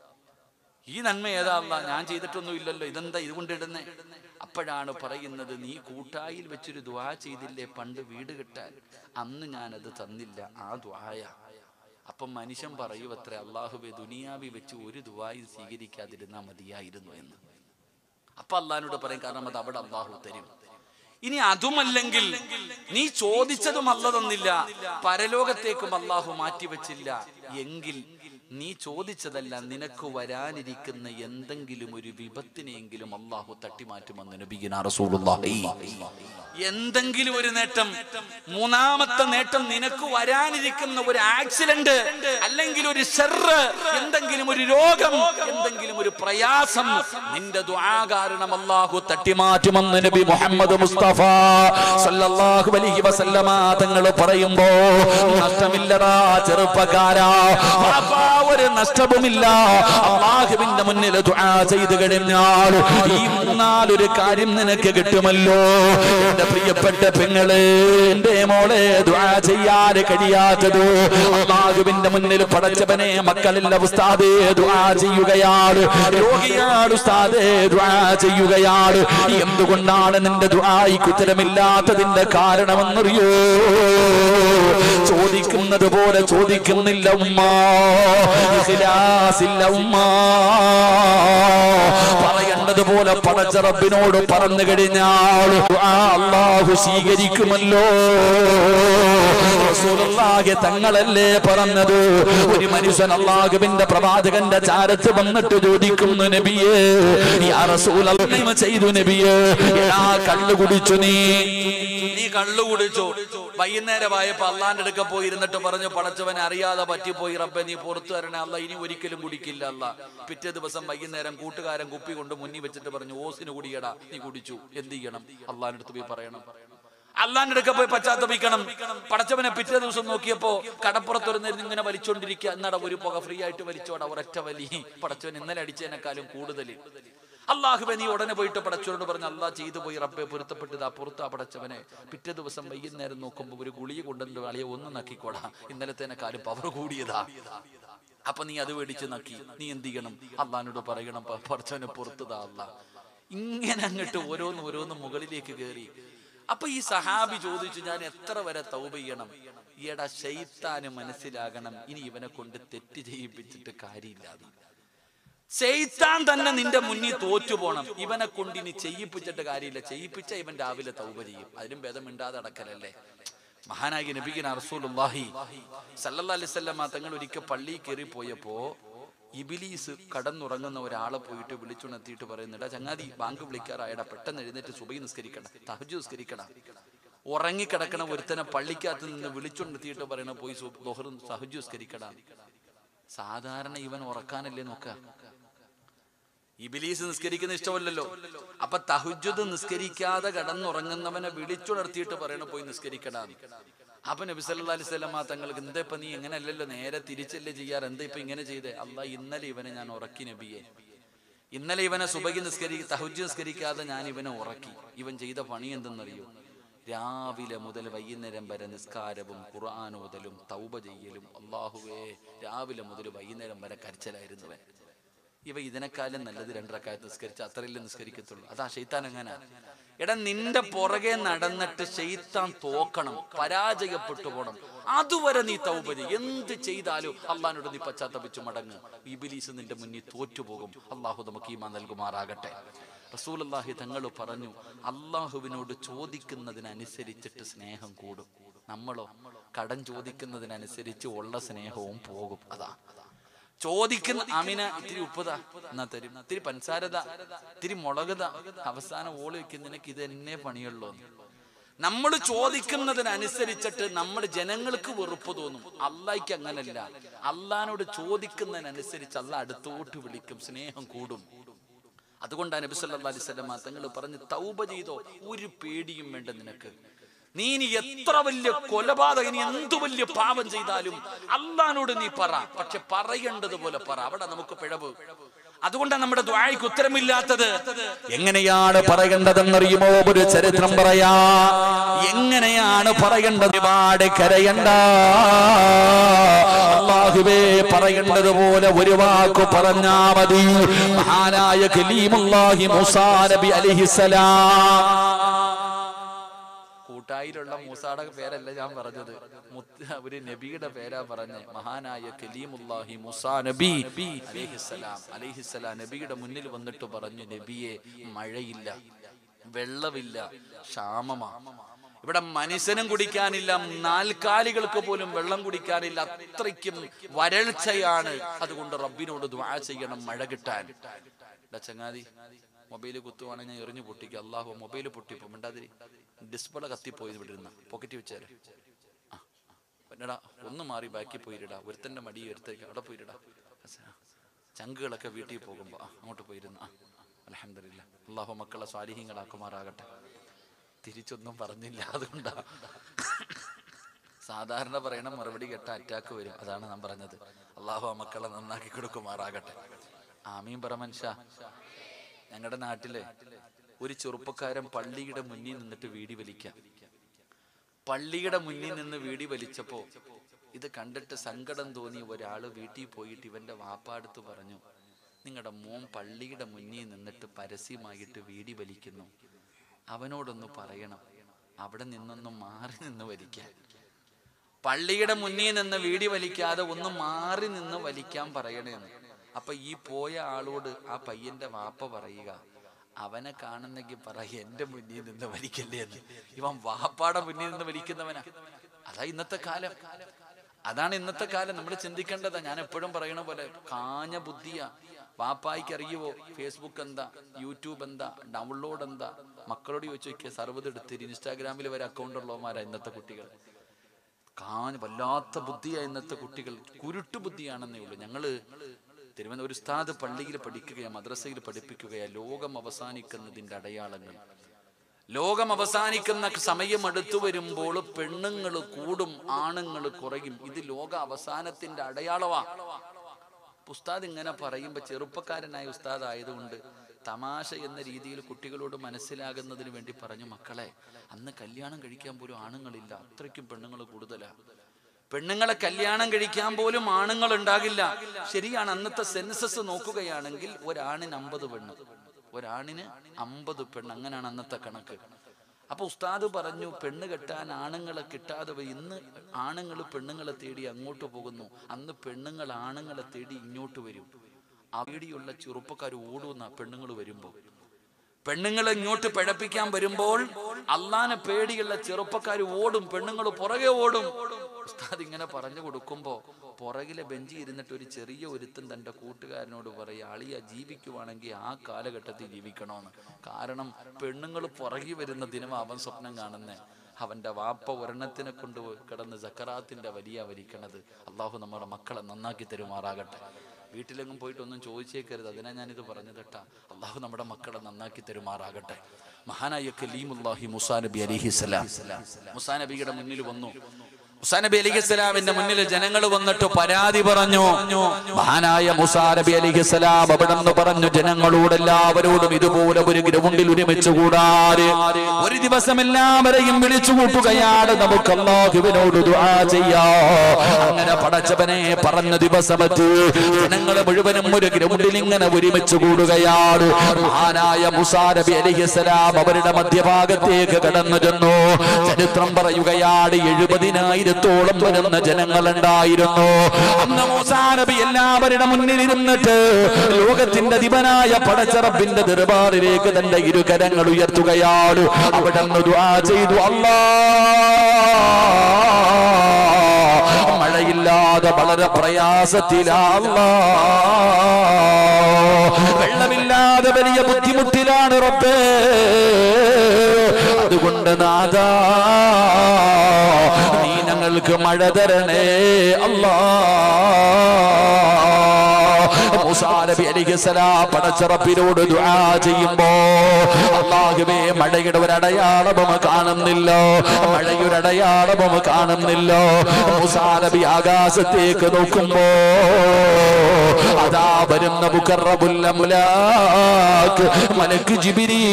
ഈ നന്മ ഏതാ അല്ല ഞാൻ ചെയ്തിട്ടൊന്നും ഇല്ലല്ലോ ഇതെന്താ ഇത് കൊണ്ടിടുന്നേ അപ്പോഴാണ് പറയുന്നത് നീ കൂട്ടായിൽ വെച്ചൊരു ദ്വാ ചെയ്തില്ലേ പണ്ട് വീട് കിട്ടാൻ അന്ന് ഞാനത് തന്നില്ല ആ ദ്വായ അപ്പം മനുഷ്യൻ പറയൂ അത്ര അള്ളാഹുബെ ദുനിയാവി വെച്ച് ഒരു ദ്വായും സ്വീകരിക്കാതിരുന്നാ മതിയായിരുന്നു എന്ന് അപ്പൊ അള്ളഹാനോട് പറയും കാരണം അത് അവിടെ അള്ളാഹു തരും ഇനി അതുമല്ലെങ്കിൽ നീ ചോദിച്ചതും അല്ല തന്നില്ല പരലോകത്തേക്കും അള്ളാഹു മാറ്റിവെച്ചില്ല എങ്കിൽ നീ ചോദിച്ചതല്ല നിനക്ക് വരാനിരിക്കുന്ന എന്തെങ്കിലും ഒരു വിപത്തിനെങ്കിലും അള്ളാഹു തട്ടിമാറ്റുമെന്ന് നബിഗിന റസൂലുള്ളാഹി എന്തെങ്കിലും ഒരു നേട്ടം മൂന്നാമത്തെ നേട്ടം നിനക്ക് വരാനിരിക്കുന്ന ഒരു ആക്സിഡന്റ് അല്ലെങ്കിൽ ഒരു ഷെറ് എന്തെങ്കിലും ഒരു രോഗം എന്തെങ്കിലും ഒരു പ്രയാസം നിന്റെ ദുആ കാരണം അള്ളാഹു തട്ടിമാറ്റുമെന്ന് നബി മുഹമ്മദ് മുസ്തഫ സല്ലല്ലാഹു അലൈഹി വസല്ലമ തങ്ങൾ പറയുമ്പോ നഷ്ടമില്ലടാ ചെറുപ്പക്കാരാ പാപ്പാ, ഒരു നഷ്ടവുമില്ല അള്ളാഹുവിന്റെ മുന്നിൽ ദുആ ചെയ്തു കഴിഞ്ഞാൽ ഈ മൂന്നാലൊരു കാര്യം നിനക്ക് കിട്ടുമല്ലോ എന്റെ പ്രിയപ്പെട്ട പെങ്ങളെ എന്റെ മോളെ ദുആ ചെയ്യാൻ കഴിയാത്തത് അള്ളാഹുവിന്റെ മുന്നിൽ പടച്ചവനെ മക്കളില്ല ഉസ്താദേ ദുആ ചെയ്യുകയാണ് രോഗിയാണ് ഉസ്താദേ ദുആ ചെയ്യുകയാണ് എന്തുകൊണ്ടാണ് നിന്റെ ദുആയിക്ക് ഉത്തരമില്ലാത്തതിന്റെ കാരണമെന്നറിയോ ചോദിക്കുന്നത് പോലെ ചോദിക്കുന്നില്ല ഉമ്മ ഇഖ്ലാസില്ല ഉമ്മ പറയേണ്ടത് പോലെ പടച്ച റബ്ബിനോട് പറഞ്ഞു കഴിഞ്ഞാൽ ദുആ അള്ളാഹു സ്വീകരിക്കുമല്ലോ റസൂലുള്ളാഹി തങ്ങളല്ലേ പറഞ്ഞത് ഒരു മനുഷ്യൻ അള്ളാഹുവിന്റെ പ്രവാചകന്റെ ചാരത്ത് വന്നിട്ട് ചോദിക്കുന്നു നബിയേ യാ റസൂലല്ലാഹ് ചെയ്തു നബിയേ എടാ കള്ളു കുടിച്ചു നീ നീ കള്ളു കുടിച്ചു വൈകുന്നേരമായപ്പോ അള്ളാന്റെ അടുക്ക പോയി ഇരുന്നിട്ട് പറഞ്ഞു പടച്ചവനെ അറിയാതെ പറ്റിപ്പോയി റബ്ബെ നീ പുറത്തു തരണേ അല്ല ഇനി ഒരിക്കലും കുടിക്കില്ല അല്ല പിറ്റേ ദിവസം വൈകുന്നേരം കൂട്ടുകാരൻ കുപ്പി കൊണ്ട് മുന്നിൽ വെച്ചിട്ട് പറഞ്ഞു ഓസിന് കുടിയടാ നീ കുടിച്ചു എന്ത് ചെയ്യണം അള്ളാന്റെ അടുത്ത് പോയി പറയണം അള്ളാന്റെ അടുക്ക പോയി പശ്ചാത്തപിക്കണം പടച്ചവനെ പിറ്റേ ദിവസം നോക്കിയപ്പോ കടപ്പുറത്തൊരു നേരം ഇങ്ങനെ വലിച്ചോണ്ടിരിക്കുക എന്നാടാ ഒരു പുക ഫ്രീ ആയിട്ട് വലിച്ചോടാ ഒരൊറ്റ വലി പടച്ചവൻ ഇന്നലെ അടിച്ചതിനേക്കാളും കൂടുതൽ അള്ളാഹുബെ നീ ഉടനെ പോയിട്ട് പടച്ചവനോട് പറഞ്ഞു അള്ളാഹ് ചെയ്തു പോയി റബ്ബെ പൊരുത്തപ്പെട്ടത് ആ പുറത്ത് ആ പടച്ചവനെ പിറ്റേ ദിവസം വൈകുന്നേരം നോക്കുമ്പോൾ ഒരു ഗുളിക കൊണ്ടുവന്നിട്ട് അളിയെ ഒന്ന് നക്കിക്കോടാ ഇന്നലത്തേനെക്കാളും പവർ കൂടിയതാ അപ്പൊ നീ അത് മേടിച്ച് നക്കി നീ എന്ത് ചെയ്യണം അള്ളഹാനോട് പറയണം പ- പടച്ചവനെ പുറത്തുതാ അല്ല ഇങ്ങനെ അങ്ങോട്ട് ഓരോന്ന് ഓരോന്ന് മുകളിലേക്ക് കയറി അപ്പൊ ഈ സഹാബി ചോദിച്ചു ഞാൻ എത്ര വരെ തൗബ ചെയ്യണം ഈടാ ശൈത്താന് മനസ്സിലാകണം ഇനി ഇവനെ കൊണ്ട് തെറ്റ് ചെയ്യിപ്പിച്ചിട്ട് കാര്യമില്ലാതെ ചെയ്ത്താൻ തന്നെ നിന്റെ മുന്നിൽ തോറ്റു പോണം ഇവനെ കൊണ്ട് ഇനി ചെയ്യിപ്പിച്ചിട്ട് കാര്യമില്ല ചെയ്യിപ്പിച്ച ഇവൻ രാവിലെ തൗബ ചെയ്യും അതിലും ഭേദം മിണ്ടാതെ അടക്കലല്ലേ മഹാനായ നബിഗിന റസൂലുള്ളാഹി സല്ലല്ലാഹു അലൈഹി വസല്ലമ തങ്ങൾ ഒരിക്കൽ പള്ളിയിൽ കയറി പോയപ്പോ ഇബിലീസ് കടന്നുറങ്ങുന്ന ഒരാളെ പോയിട്ട് വിളിച്ചുണർത്തിയിട്ട് പറയുന്നുണ്ട് ചങ്ങാതി ബാങ്ക് വിളിക്കാറായടാ പെട്ടെന്ന് എഴുന്നേറ്റ് സുബൈ നിസ്കരിക്കണം തഹജു നിസ്കരിക്കണം ഉറങ്ങിക്കിടക്കണ ഒരുത്തനെ പള്ളിക്കകത്ത് നിന്ന് വിളിച്ചുണർത്തിയിട്ട് പറയണ പോയി ദോഹറും സഹജു നിസ്കരിക്കടാ സാധാരണ ഇവൻ ഉറക്കാനല്ലേ നോക്ക ഇബിലീസ് നിസ്കരിക്കുന്ന ഇഷ്ടമല്ലല്ലോ അപ്പൊ തഹുജുദ് നിസ്കരിക്കാതെ കടന്നുറങ്ങുന്നവനെ വിളിച്ചുണർത്തിയിട്ട് പറയണ പോയി നിസ്കരിക്കടാ അപ്പൊ നബി സല്ലല്ലാഹു അലൈഹി വസല്ലമ തങ്ങൾക്ക് എന്താ ഇപ്പൊ നീ എങ്ങനെ അല്ലല്ലോ നേരെ തിരിച്ചല്ലേ ചെയ്യാറ് എന്താ ഇപ്പൊ ഇങ്ങനെ ചെയ്തേ അല്ല ഇന്നലെ ഇവനെ ഞാൻ ഉറക്കി നബിയെ ഇന്നലെ ഇവനെ സുബഹി നിസ്കരി തഹുജ് നിസ്കരിക്കാതെ ഞാൻ ഇവനെ ഉറക്കി ഇവൻ ചെയ്ത പണി എന്തെന്നറിയോ രാവിലെ മുതൽ വൈകുന്നേരം വരെ നിസ്കാരവും ഖുർആാനോദലും തൗബ ചെയ്യലും അള്ളാഹുവേ രാവിലെ മുതൽ വൈകുന്നേരം വരെ കരച്ചലായിരുന്നു ഇവൻ ഇവ ഇതിനെക്കാളും നല്ലത് രണ്ടരക്കാലത്ത് നിസ്കരിച്ച് അത്രയല്ലേ നിസ്കരിക്കത്തുള്ളൂ അതാ ഷെയ്ത്താൻ എങ്ങനെ എടാ നിന്റെ പുറകെ നടന്നിട്ട് ഷെയ്ത്താൻ തോക്കണം പരാജയപ്പെട്ടു പോണം അതുവരെ നീ തൗബ ചെയ്യ്. എന്ത് ചെയ്താലും അള്ളഹാനോട് നീ പശ്ചാത്തപിച്ചു മടങ്ങ് ഇബിലീസ് നിന്റെ മുന്നിൽ തോറ്റുപോകും അള്ളാഹു നമുക്ക് ഈമാ നൽകുമാറാകട്ടെ റസൂലല്ലാഹി തങ്ങൾ പറഞ്ഞു അള്ളാഹുവിനോട് ചോദിക്കുന്നതിനനുസരിച്ചിട്ട് സ്നേഹം കൂടും നമ്മളോ കടം ചോദിക്കുന്നതിനനുസരിച്ച് ഉള്ള സ്നേഹവും പോകും അതാ ചോദിക്കുന്ന അമിന ഇത്തിരി ഉപ്പതാ എന്നാ തരും ഇത്തിരി പഞ്ചസാരത ഇത്തിരി മുളകത അവസാനം ഓളി വെക്കുന്ന നിനക്ക് ഇത് എന്നെ പണിയുള്ളൂ നമ്മൾ ചോദിക്കുന്നതിനനുസരിച്ചിട്ട് നമ്മുടെ ജനങ്ങൾക്ക് വെറുപ്പ് തോന്നും അള്ളാഹിക്ക് അങ്ങനല്ല അള്ളഹാനോട് ചോദിക്കുന്നതിനനുസരിച്ച് അല്ല അടുത്തോട്ട് വിളിക്കും സ്നേഹം കൂടും അതുകൊണ്ടാണ് നബി സല്ലല്ലാഹു അലൈഹി വസല്ലം തങ്ങൾ പറഞ്ഞു തൗബ ചെയ്തോ ഒരു പേടിയും വേണ്ട നിനക്ക് നീ ഇനി എത്ര വലിയ കൊലപാതകം ഇനി എന്തു വലിയ പാപം ചെയ്താലും അള്ളഹാനോട് നീ പറ പക്ഷെ പറയേണ്ടതുപോലെ പറ അവിടെ നമുക്ക് പിഴവ് അതുകൊണ്ടാണ് നമ്മുടെ ദ്വാഴയ്ക്ക് ഉത്തരമില്ലാത്തത് എങ്ങനെയാണ് പറയേണ്ടതെന്നറിയുമോ ഒരു ചരിത്രം പറയാ എങ്ങനെയാണ് പറയേണ്ടത് ഒരുപാട് കരയണ്ട അള്ളാഹുവേ പറയേണ്ടതുപോലെ ഒരു വാക്ക് പറഞ്ഞാ മതി മഹാനായ കലീമുല്ലാഹി മുസാ നബി അലിഹിസലാം കൂട്ടായിലുള്ള മൂസാടെ പേരല്ല ഞാൻ പറഞ്ഞത് മുത്ത് ഒരു നബിയുടെ പേരാ പറഞ്ഞ മഹാനായ കലീമുല്ലാഹി മുസാ നബി അലിഹിസലാം അലിഹിസലാം നബിയുടെ മുന്നിൽ വന്നിട്ട് പറഞ്ഞു നബിയെ മഴയില്ല വെള്ളമില്ല ക്ഷാമമാ ഇവിടെ മനുഷ്യനും കുടിക്കാനില്ല നാൽക്കാലികൾക്ക് പോലും വെള്ളം കുടിക്കാനില്ല അത്രയ്ക്കും വരൾച്ചയാണ് അതുകൊണ്ട് റബ്ബിനോട് ദ്വാ ചെയ്യണം മഴ കിട്ടാൻ എടാ ചങ്ങാതി മൊബൈൽ കുത്തുവാണെങ്കിൽ ഞാൻ എറിഞ്ഞു പൊട്ടിക്കുക അള്ളാഹു മൊബൈൽ പൊട്ടിപ്പോ മിണ്ടാതിരി ഡിസ്പ്ലേ കത്തിപ്പോയി ഇവിടെ ഇരുന്ന പോക്കറ്റ് വെച്ചേരെ ആ പിന്നെടാ ഒന്ന് മാറി ബാക്കി പോയിരടാ ഒരുത്തന്റെ മടി ഒരുത്തേക്ക് അവിടെ പോയിരടാ ചങ്കുകളൊക്കെ വീട്ടിൽ പോകുമ്പോ ആ, അങ്ങോട്ട് പോയിരുന്ന ആ അലഹമില്ല അള്ളാഹു മക്കളെ സ്വാലിഹ്യങ്ങളാക്കുമാറാകട്ടെ തിരിച്ചൊന്നും പറഞ്ഞില്ല അതുകൊണ്ടാ സാധാരണ പറയണ മറുപടി കേട്ട അറ്റാക്ക് വരും അതാണ് ഞാൻ പറഞ്ഞത് അള്ളാഹു ആ മക്കളെ നന്നാക്കി കൊടുക്കുമാറാകട്ടെ ആമീൻ പറ മനുഷ്യ ഞങ്ങളുടെ നാട്ടിലെ ഒരു ചെറുപ്പക്കാരൻ പള്ളിയുടെ മുന്നിൽ നിന്നിട്ട് വീടി വലിക്കാം പള്ളിയുടെ മുന്നിൽ നിന്ന് വീടി വലിച്ചപ്പോ ഇത് കണ്ടിട്ട് സങ്കടം തോന്നി ഒരാള് വീട്ടിൽ പോയിട്ട് ഇവന്റെ വാപ്പാടുത്ത് പറഞ്ഞു നിങ്ങളുടെ മോൻ പള്ളിയുടെ മുന്നിൽ നിന്നിട്ട് പരസ്യമായിട്ട് വീടി വലിക്കുന്നു അവനോടൊന്ന് പറയണം അവിടെ നിന്നൊന്ന് മാറി നിന്ന് വലിക്കാൻ പള്ളിയുടെ മുന്നിൽ നിന്ന് വീടി വലിക്കാതെ ഒന്ന് മാറി നിന്ന് വലിക്കാൻ പറയണേന്ന് അപ്പൊ ഈ പോയ ആളോട് ആ പയ്യന്റെ വാപ്പ പറയുക അവനെ കാണുന്നെങ്കിൽ പറ എന്റെ മുന്നിൽ നിന്ന് വലിക്കല്ലേ എന്ന് ഇവൻ വാപ്പാടെ മുന്നിൽ നിന്ന് വലിക്കുന്നവനാ അതാ ഇന്നത്തെ കാലം അതാണ് ഇന്നത്തെ കാലം നമ്മൾ ചിന്തിക്കേണ്ടതാ ഞാൻ എപ്പോഴും പറയണ പോലെ കാഞ്ഞ ബുദ്ധിയാ വാപ്പായിക്ക് അറിയുവോ ഫേസ്ബുക്ക് എന്താ യൂട്യൂബ് എന്താ ഡൗൺലോഡ് എന്താ മക്കളോട് ചോദിച്ചു നോക്കിയ സർവ്വത് എടുത്തിരി ഇൻസ്റ്റാഗ്രാമിൽ വരെ അക്കൗണ്ട് ഉള്ളവന്മാരാ ഇന്നത്തെ കുട്ടികൾ കാഞ്ഞ വല്ലാത്ത ബുദ്ധിയാ ഇന്നത്തെ കുട്ടികൾ കുരുട്ടു ബുദ്ധിയാണെന്നേ ഉള്ളൂ ഞങ്ങള് തിരുവനന്തപുരം ഒരു ഉസ്താദ് പള്ളിയിൽ പഠിക്കുകയാ മദ്രസയിൽ പഠിപ്പിക്കുകയാ ലോകം അവസാനിക്കുന്നതിന്റെ അടയാളങ്ങൾ ലോകം അവസാനിക്കുന്ന സമയം അടുത്തു വരുമ്പോൾ പെണ്ണുങ്ങൾ കൂടും ആണുങ്ങൾ കുറയും ഇത് ലോക അവസാനത്തിന്റെ അടയാളമാ ഉസ്താദ് ഇങ്ങനെ പറയുമ്പോൾ ചെറുപ്പക്കാരനായ ഉസ്താദ് ആയതുകൊണ്ട് തമാശ എന്ന രീതിയിൽ കുട്ടികളോട് മനസ്സിലാകുന്നതിന് വേണ്ടി പറഞ്ഞു മക്കളെ അന്ന് കല്യാണം കഴിക്കാൻ പോലും ആണുങ്ങളില്ല അത്രയ്ക്കും പെണ്ണുങ്ങൾ കൂടുതലാ പെണ്ണുങ്ങളെ കല്യാണം കഴിക്കാൻ പോലും ആണുങ്ങൾ ഉണ്ടാകില്ല ശരിയാണ് അന്നത്തെ സെൻസസ് നോക്കുകയാണെങ്കിൽ ഒരാണിന് അമ്പത് പെണ്ണ് ഒരാണിന് അമ്പത് പെണ്ണ് അങ്ങനെയാണ് അന്നത്തെ കണക്ക് അപ്പൊ ഉസ്താദ് പറഞ്ഞു പെണ്ണ് കെട്ടാൻ ആണുങ്ങളെ കിട്ടാതെ പോയി ഇന്ന് ആണുങ്ങൾ പെണ്ണുങ്ങളെ തേടി അങ്ങോട്ട് പോകുന്നു അന്ന് പെണ്ണുങ്ങൾ ആണുങ്ങളെ തേടി ഇങ്ങോട്ട് വരും ആ പേടിയുള്ള ചെറുപ്പക്കാർ ഓടുന്ന പെണ്ണുങ്ങൾ വരുമ്പോൾ പെണ്ണുങ്ങൾ ഇങ്ങോട്ട് പിഴപ്പിക്കാൻ വരുമ്പോൾ അള്ളാനെ പേടിയുള്ള ചെറുപ്പക്കാർ ഓടും പെണ്ണുങ്ങൾ പുറകെ ഓടും ഉസ്താദ് ഇങ്ങനെ പറഞ്ഞു കൊടുക്കുമ്പോ പുറകിലെ ബെഞ്ചി ഇരുന്നിട്ട് ഒരു ചെറിയ ഒരുത്തൻ തന്റെ കൂട്ടുകാരനോട് പറയും അളിയ ജീവിക്കുവാണെങ്കിൽ ആ കാലഘട്ടത്തിൽ ജീവിക്കണമെന്ന് കാരണം പെണ്ണുങ്ങൾ പുറകി വരുന്ന ദിനം അവൻ സ്വപ്നം കാണുന്നേ അവന്റെ വാപ്പ ഒരെണ്ണത്തിനെ കൊണ്ട് കിടന്ന് സക്കറാത്തിന്റെ വലിയ വലിക്കണത് അള്ളാഹു നമ്മുടെ മക്കളെ നന്നാക്കി തരുമാറാകട്ടെ വീട്ടിലെങ്ങും പോയിട്ടൊന്നും ചോദിച്ചേക്കരുത് അതിനാ ഞാനിത് പറഞ്ഞത് കേട്ടാ അള്ളാഹു നമ്മുടെ മക്കളെ നന്നാക്കി തരുമാറാകട്ടെ മഹാനായ കലീമുല്ലാഹി മുസാ നബി അലിഹിസ്സലാം മുസാ നബിയുടെ മുന്നിൽ വന്നു മുസാ നബി അലിഹിസ്സലാമിന്റെ മുന്നിൽ ജനങ്ങൾ വന്നിട്ട് പരാതി പറഞ്ഞു മഹാനായ മുസാ നബി അലിഹിസ്സലാം അവിടെ നിന്ന് പറഞ്ഞു ജനങ്ങളോട് എല്ലാവരോടും ഇതുപോലെ ഒരു ഗ്രൗണ്ടിൽ ഒരുമിച്ച് കൂടാറ് ഒരു ദിവസം എല്ലാവരെയും വിളിച്ചു കൂട്ടുകയാണ് നമുക്ക് അള്ളാഹുവിനോട് ദുആ ചെയ്യാ അങ്ങനെ പടച്ചവനെ പറഞ്ഞ ദിവസമത്ത് ജനങ്ങളെ മുഴുവനും ഒരു ഗ്രൗണ്ടിൽ ഇങ്ങനെ ഒരുമിച്ച് കൂടുകയാണ് മഹാനായ മുസാ നബി അലിഹിസ്സലാം അവരുടെ മധ്യഭാഗത്തേക്ക് കടന്നു ചെന്നു ചരിത്രം പറയുകയാണ് എഴുപതിനായിരത്തോളം വരുന്ന ജനങ്ങളുണ്ടായിരുന്നു അന്ന് മൂസാ നബി എല്ലാവരുടെ മുന്നിൽ ഇരുന്നിട്ട് ലോകത്തിന്റെ ദിവനായ പടച്ചറപ്പിന്റെ ദർബാറിലേക്ക് തന്റെ ഇരുകരങ്ങൾ ഉയർത്തുകയാണ് അവിടെ നിന്ന് ദുആ ചെയ്തു അല്ലാ മഴയില്ലാതെ വളരെ പ്രയാസത്തിലല്ല വെള്ളമില്ലാതെ വലിയ ബുദ്ധിമുട്ടിലാണ് റബ്ബേ അതുകൊണ്ട് നാദാ നീ ഞങ്ങൾക്ക് മഴ തരണേ അല്ലാ മൂസാ നബി അലിഹിസ്സലാം പടച്ചറപ്പിനോട് ദുആ ചെയ്യുമ്പോ അല്ലാഹുവേ മഴയുടെ ഒരു അടയാളവും കാണുന്നില്ലോ മഴയുടെ അടയാളവും കാണുന്നില്ലോ മൂസാ നബി ആകാശത്തേക്ക് നോക്കുമ്പോ അതാ വരുന്ന മുഖറബുൽ അംലാക്ക് മലക്ക് ജിബിരീ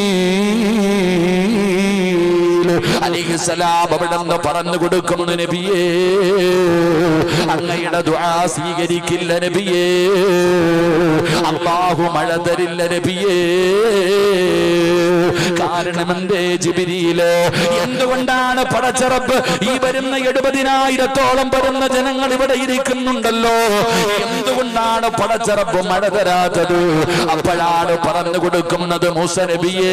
അലിഹിസലാം അവിടെ നിന്ന് പറഞ്ഞു കൊടുക്കുന്നു നബിയേ അങ്ങയുടെ ദുആ സ്വീകരിക്കില്ല നബിയേ അള്ളാഹു മഴ തരില്ല നബിയേ കാരണം എന്തേ ജിബിരിയില് എന്തുകൊണ്ടാണ് പടച്ചറപ്പ് ഈ വരുന്ന എഴുപതിനായിരത്തോളം വരുന്ന ജനങ്ങൾ ഇവിടെ ഇരിക്കുന്നുണ്ടല്ലോ എന്തുകൊണ്ടാണ് പടച്ചറപ്പ് മഴ തരാത്തത് അപ്പോഴാണ് പറഞ്ഞു കൊടുക്കുന്നത് മൂസ നബിയേ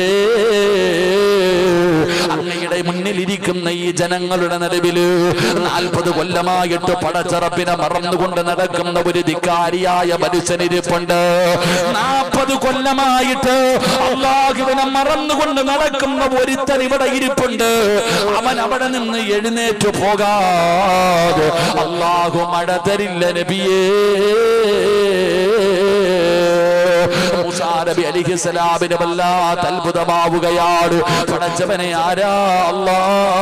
അങ്ങയുടെ മുന്നിലിരിക്കുന്ന ഈ ജനങ്ങളുടെ നടുവില് നാൽപ്പത് കൊല്ലമായിട്ട് പടച്ചറപ്പിനെ മറന്നുകൊണ്ട് നടക്കുന്ന ഒരു ധിക്കാരിയായ മനുഷ്യനിരിപ്പുണ്ട് നാൽപ്പത് കൊല്ലമായിട്ട് അള്ളാഹുവിനെ മറന്നുകൊണ്ട് നടക്കുന്ന ഒരുത്തൻ ഇവിടെ ഇരിപ്പുണ്ട് അവൻ അവിടെ നിന്ന് എഴുന്നേറ്റ് പോകാതെ അള്ളാഹു മഴ തരില്ല നബിയേ മൂസാ നബി അലിഹിസ്സലാമിന് വല്ലാത്ത അത്ഭുതമാവുകയാണ് പടച്ചവനെ ആരാ അല്ലാ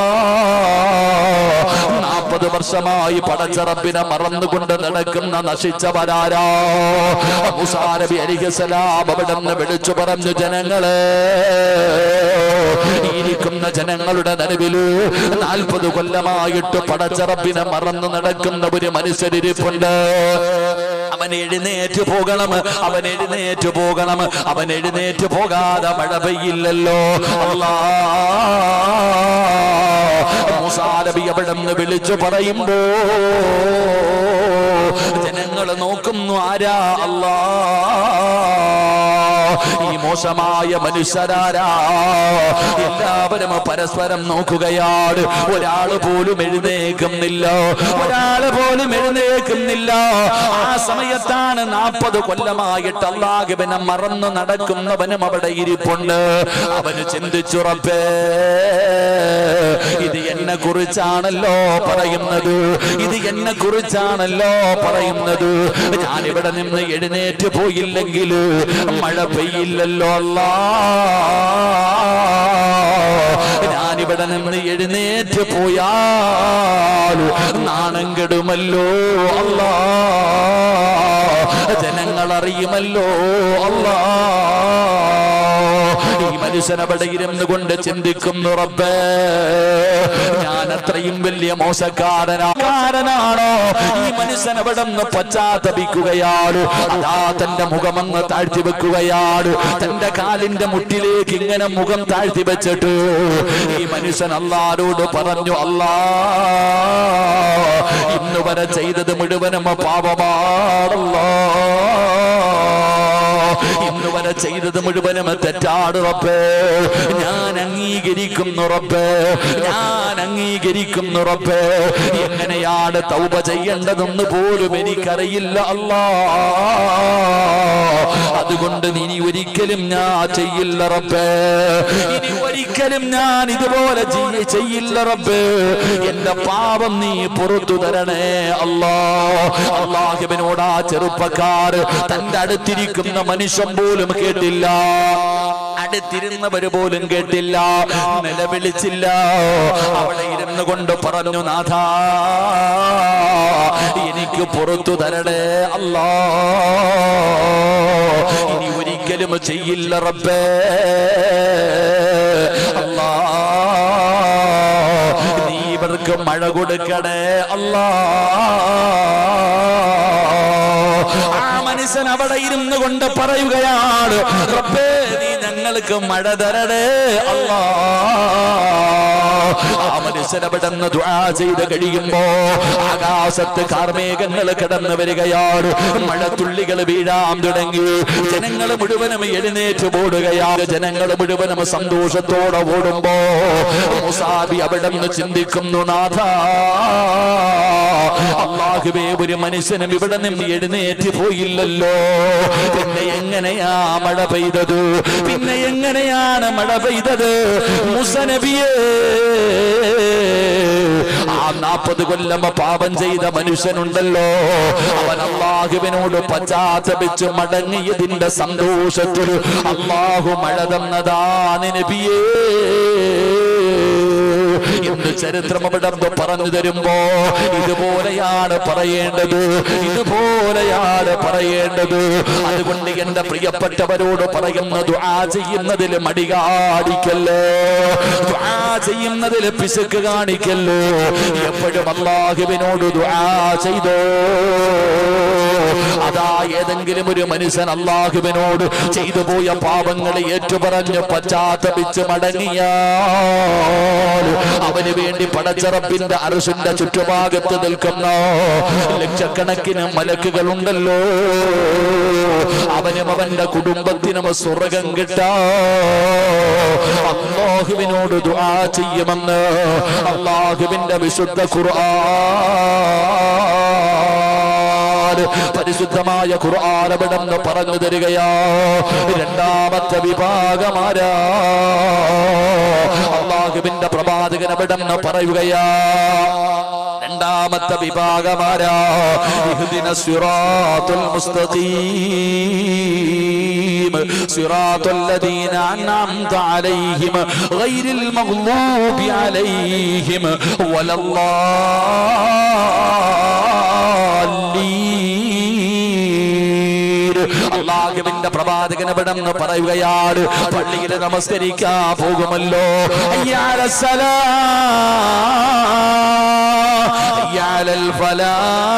നാൽപ്പത് വർഷമായി പടച്ചറപ്പിനെ മറന്നുകൊണ്ട് നടക്കുന്ന നശിച്ചവരാരാ മൂസാ നബി അലിഹിസ്സലാം അവിടെ നിന്ന് വിളിച്ചു പറഞ്ഞു ജനങ്ങളെ ഇരിക്കുന്ന ജനങ്ങളുടെ നടുവില് നാൽപ്പത് കൊല്ലമായിട്ട് പടച്ചറപ്പിനെ മറന്നു നടക്കുന്ന ഒരു മനുഷ്യരിപ്പുണ്ട് അവൻ എഴുന്നേറ്റ് പോകണം അവൻ എഴുന്നേറ്റ് പോകണം അവൻ എഴുന്നേറ്റ് പോകാതെ മഴ പെയ്യില്ലല്ലോ അല്ലാ മൂസാനബി അവിടെ നിന്ന് വിളിച്ചു പറയുമ്പോ ജനങ്ങൾ നോക്കുന്നു ആരാ അല്ലാ ഈ മോശമായ മനുഷ്യരാരാ എല്ലാവരും പരസ്പരം നോക്കുകയാണ് ഒരാള് പോലും എഴുന്നേക്കുന്നില്ല ഒരാള് പോലും എഴുന്നേക്കുന്നില്ല ആ സമയത്താണ് നാൽപ്പത് കൊല്ലമായിട്ട് അള്ളാഹുവിനെ മറന്നു നടക്കുന്നവനും അവിടെ ഇരിപ്പുണ്ട് അവന് ചിന്തിച്ചുറപ്പേ ഇത് എന്നെ കുറിച്ചാണല്ലോ പറയുന്നത് ഇത് എന്നെ കുറിച്ചാണല്ലോ പറയുന്നത് ഞാൻ ഇവിടെ നിന്ന് എഴുന്നേറ്റ് പോയില്ലെങ്കിൽ മഴ പെയ്യില്ലല്ലോ അല്ലാ ഞാനിവിടെ നിന്ന് എഴുന്നേറ്റ് പോയാൽ നാണം കെടുമല്ലോ അല്ലാ ജനങ്ങൾ അറിയുമല്ലോ അല്ലാ ഈ മനുഷ്യനവിടെ ഇരുന്ന് കൊണ്ട് ചിന്തിക്കുന്നു റബ്ബേ ഞാൻ അത്രയും വലിയ മോശക്കാരനാ കാരനാണോ ഈ മനുഷ്യൻ അവിടെ നിന്ന് പശ്ചാത്തപിക്കുകയാണ് അതാ തന്റെ മുഖമങ്ങ് താഴ്ത്തി വെക്കുകയാണ് തന്റെ കാലിന്റെ മുട്ടിലേക്ക് ഇങ്ങനെ മുഖം താഴ്ത്തി വെച്ചിട്ട് ഈ മനുഷ്യൻ അള്ളാരോട് പറഞ്ഞു അല്ലാ ഇന്ന് വരെ ചെയ്തത് മുഴുവനും പാപമാണല്ലോ ഇന്ന് വരെ ചെയ്തത് മുഴുവനും തെറ്റാട് റബ്ബേ ഞാൻ അംഗീകരിക്കുന്നു റബ്ബേ ഞാൻ അംഗീകരിക്കുന്നു റബ്ബേ എങ്ങനെയാണ് തൗബ ചെയ്യേണ്ടതെന്ന് പോലും എനിക്കറിയില്ല അല്ലാ അതുകൊണ്ട് ഇനി ഒരിക്കലും ഞാൻ ചെയ്യില്ല റബ്ബേ ഇനി ഒരിക്കലും ഞാൻ ഇതുപോലെ ചെയ്യ- ചെയ്യില്ല റബ്ബേ എന്റെ പാപം നീ പുറത്തു തരണേ അല്ലാ അള്ളാഹുബിനോട് ആ ചെറുപ്പക്കാർ തന്റെ അടുത്തിരിക്കുന്ന മനുഷ്യൻ പോലും കേട്ടില്ല അടുത്തിരുന്നവര് പോലും കേട്ടില്ല നിലവിളിച്ചില്ല അവിടെ ഇരുന്ന് കൊണ്ട് പറഞ്ഞു നാഥാ എനിക്ക് പുറത്തു തരണേ അല്ലാ ഇനി ഒരിക്കലും ചെയ്യില്ല റബ്ബേ അല്ലാ നീ ഇവർക്ക് മഴ കൊടുക്കണേ അല്ലാ ആ മനുഷ്യൻ അവിടെ ഇരുന്ന് കൊണ്ട് പറയുകയാണ് റബ്ബേ നീ ഞങ്ങൾക്ക് മഴ തരണേ അല്ലാ ആ മനുഷ്യൻ അവിടെ നിന്ന് ദുആ ചെയ്ത് കഴിയുമ്പോ ആകാശത്ത് കാർമേഘങ്ങൾ കടന്നു വരികയാണ് മഴത്തുള്ളികൾ വീഴാൻ തുടങ്ങി ജനങ്ങൾ മുഴുവനും എഴുന്നേറ്റ് ഓടുകയാണ് ജനങ്ങൾ മുഴുവനും സന്തോഷത്തോടെ ഓടുമ്പോ മുസാബി അവിടെ നിന്ന് ചിന്തിക്കുന്നു നാഥ അള്ളാഹുവേ ഒരു മനുഷ്യനും ഇവിടെ നിന്ന് എഴുന്നേറ്റ് പോയില്ലല്ലോ പിന്നെ എങ്ങനെയാ മഴ പെയ്തത് പിന്നെ എങ്ങനെയാണ് മഴ പെയ്തത് മുസനബിയേ ആ നാൽപ്പത് കൊല്ലം പാപം ചെയ്ത മനുഷ്യനുണ്ടല്ലോ അവൻ അള്ളാഹുവിനോട് പശ്ചാത്തപിച്ച് മടങ്ങിയതിന്റെ സന്തോഷത്തിൽ അള്ളാഹു മഴ തന്നതാണ് നബിയേ എന്ന് ചരിത്രം അവിടെ നിന്ന് പറഞ്ഞു തരുമ്പോ ഇതുപോലെയാണ് പറയേണ്ടത് ഇതുപോലെയാണ് പറയേണ്ടത് അതുകൊണ്ട് എന്റെ പ്രിയപ്പെട്ടവരോട് പറയുന്ന ദുആ ചെയ്യുന്നതിൽ മടികാടിക്കല്ലോ ദുആ ചെയ്യുന്നതിൽ പിശുക്ക് കാണിക്കല്ലോ എപ്പോഴും അള്ളാഹുവിനോട് ദുആ ചെയ്തോ അതാ ഏതെങ്കിലും ഒരു മനുഷ്യൻ അള്ളാഹുവിനോട് ചെയ്തു പോയ പാപങ്ങളെ ഏറ്റുപറഞ്ഞ് പശ്ചാത്തപിച്ച് മടങ്ങിയാൽ അവന് വേണ്ടി പടച്ചറപ്പിന്റെ അറുസിന്റെ ചുറ്റുഭാഗത്ത് നിൽക്കുന്ന ലക്ഷക്കണക്കിന് മലക്കുകളുണ്ടല്ലോ അവനും അവന്റെ കുടുംബത്തിനും സ്വർഗം കിട്ടാ അള്ളാഹുവിനോട് ദുആ ചെയ്യുമെന്ന് അള്ളാഹുവിന്റെ വിശുദ്ധ ഖുർആൻ പരിശുദ്ധമായ ഖുർആൻ അവിടെ നിന്ന് പറഞ്ഞു തരികയാ രണ്ടാമത്തെ വിഭാഗമാരാ അള്ളാഹുവിന്റെ പ്രവാചകൻ അവിടെ നിന്ന് പറയുകയാ രണ്ടാമത്തെ വിഭാഗമാരാ ഇഹ്ദിന സിറാത്തുൽ മുസ്തഖീം സിറാത്തുൽ ലദീന അൻഅംത അലൈഹിം ഗൈറിൽ മഗ്ലൂബി അലൈഹിം വലല്ലാഹീൻ അള്ളാഹുവിന്റെ പ്രവാചകൻ ഇവിടെ നിന്ന് പറയുകയാണ് പള്ളിയിൽ നമസ്കരിക്കാൻ പോകുമല്ലോ അയ്യാലസ്സലാ അയ്യാലൽ ഫലാ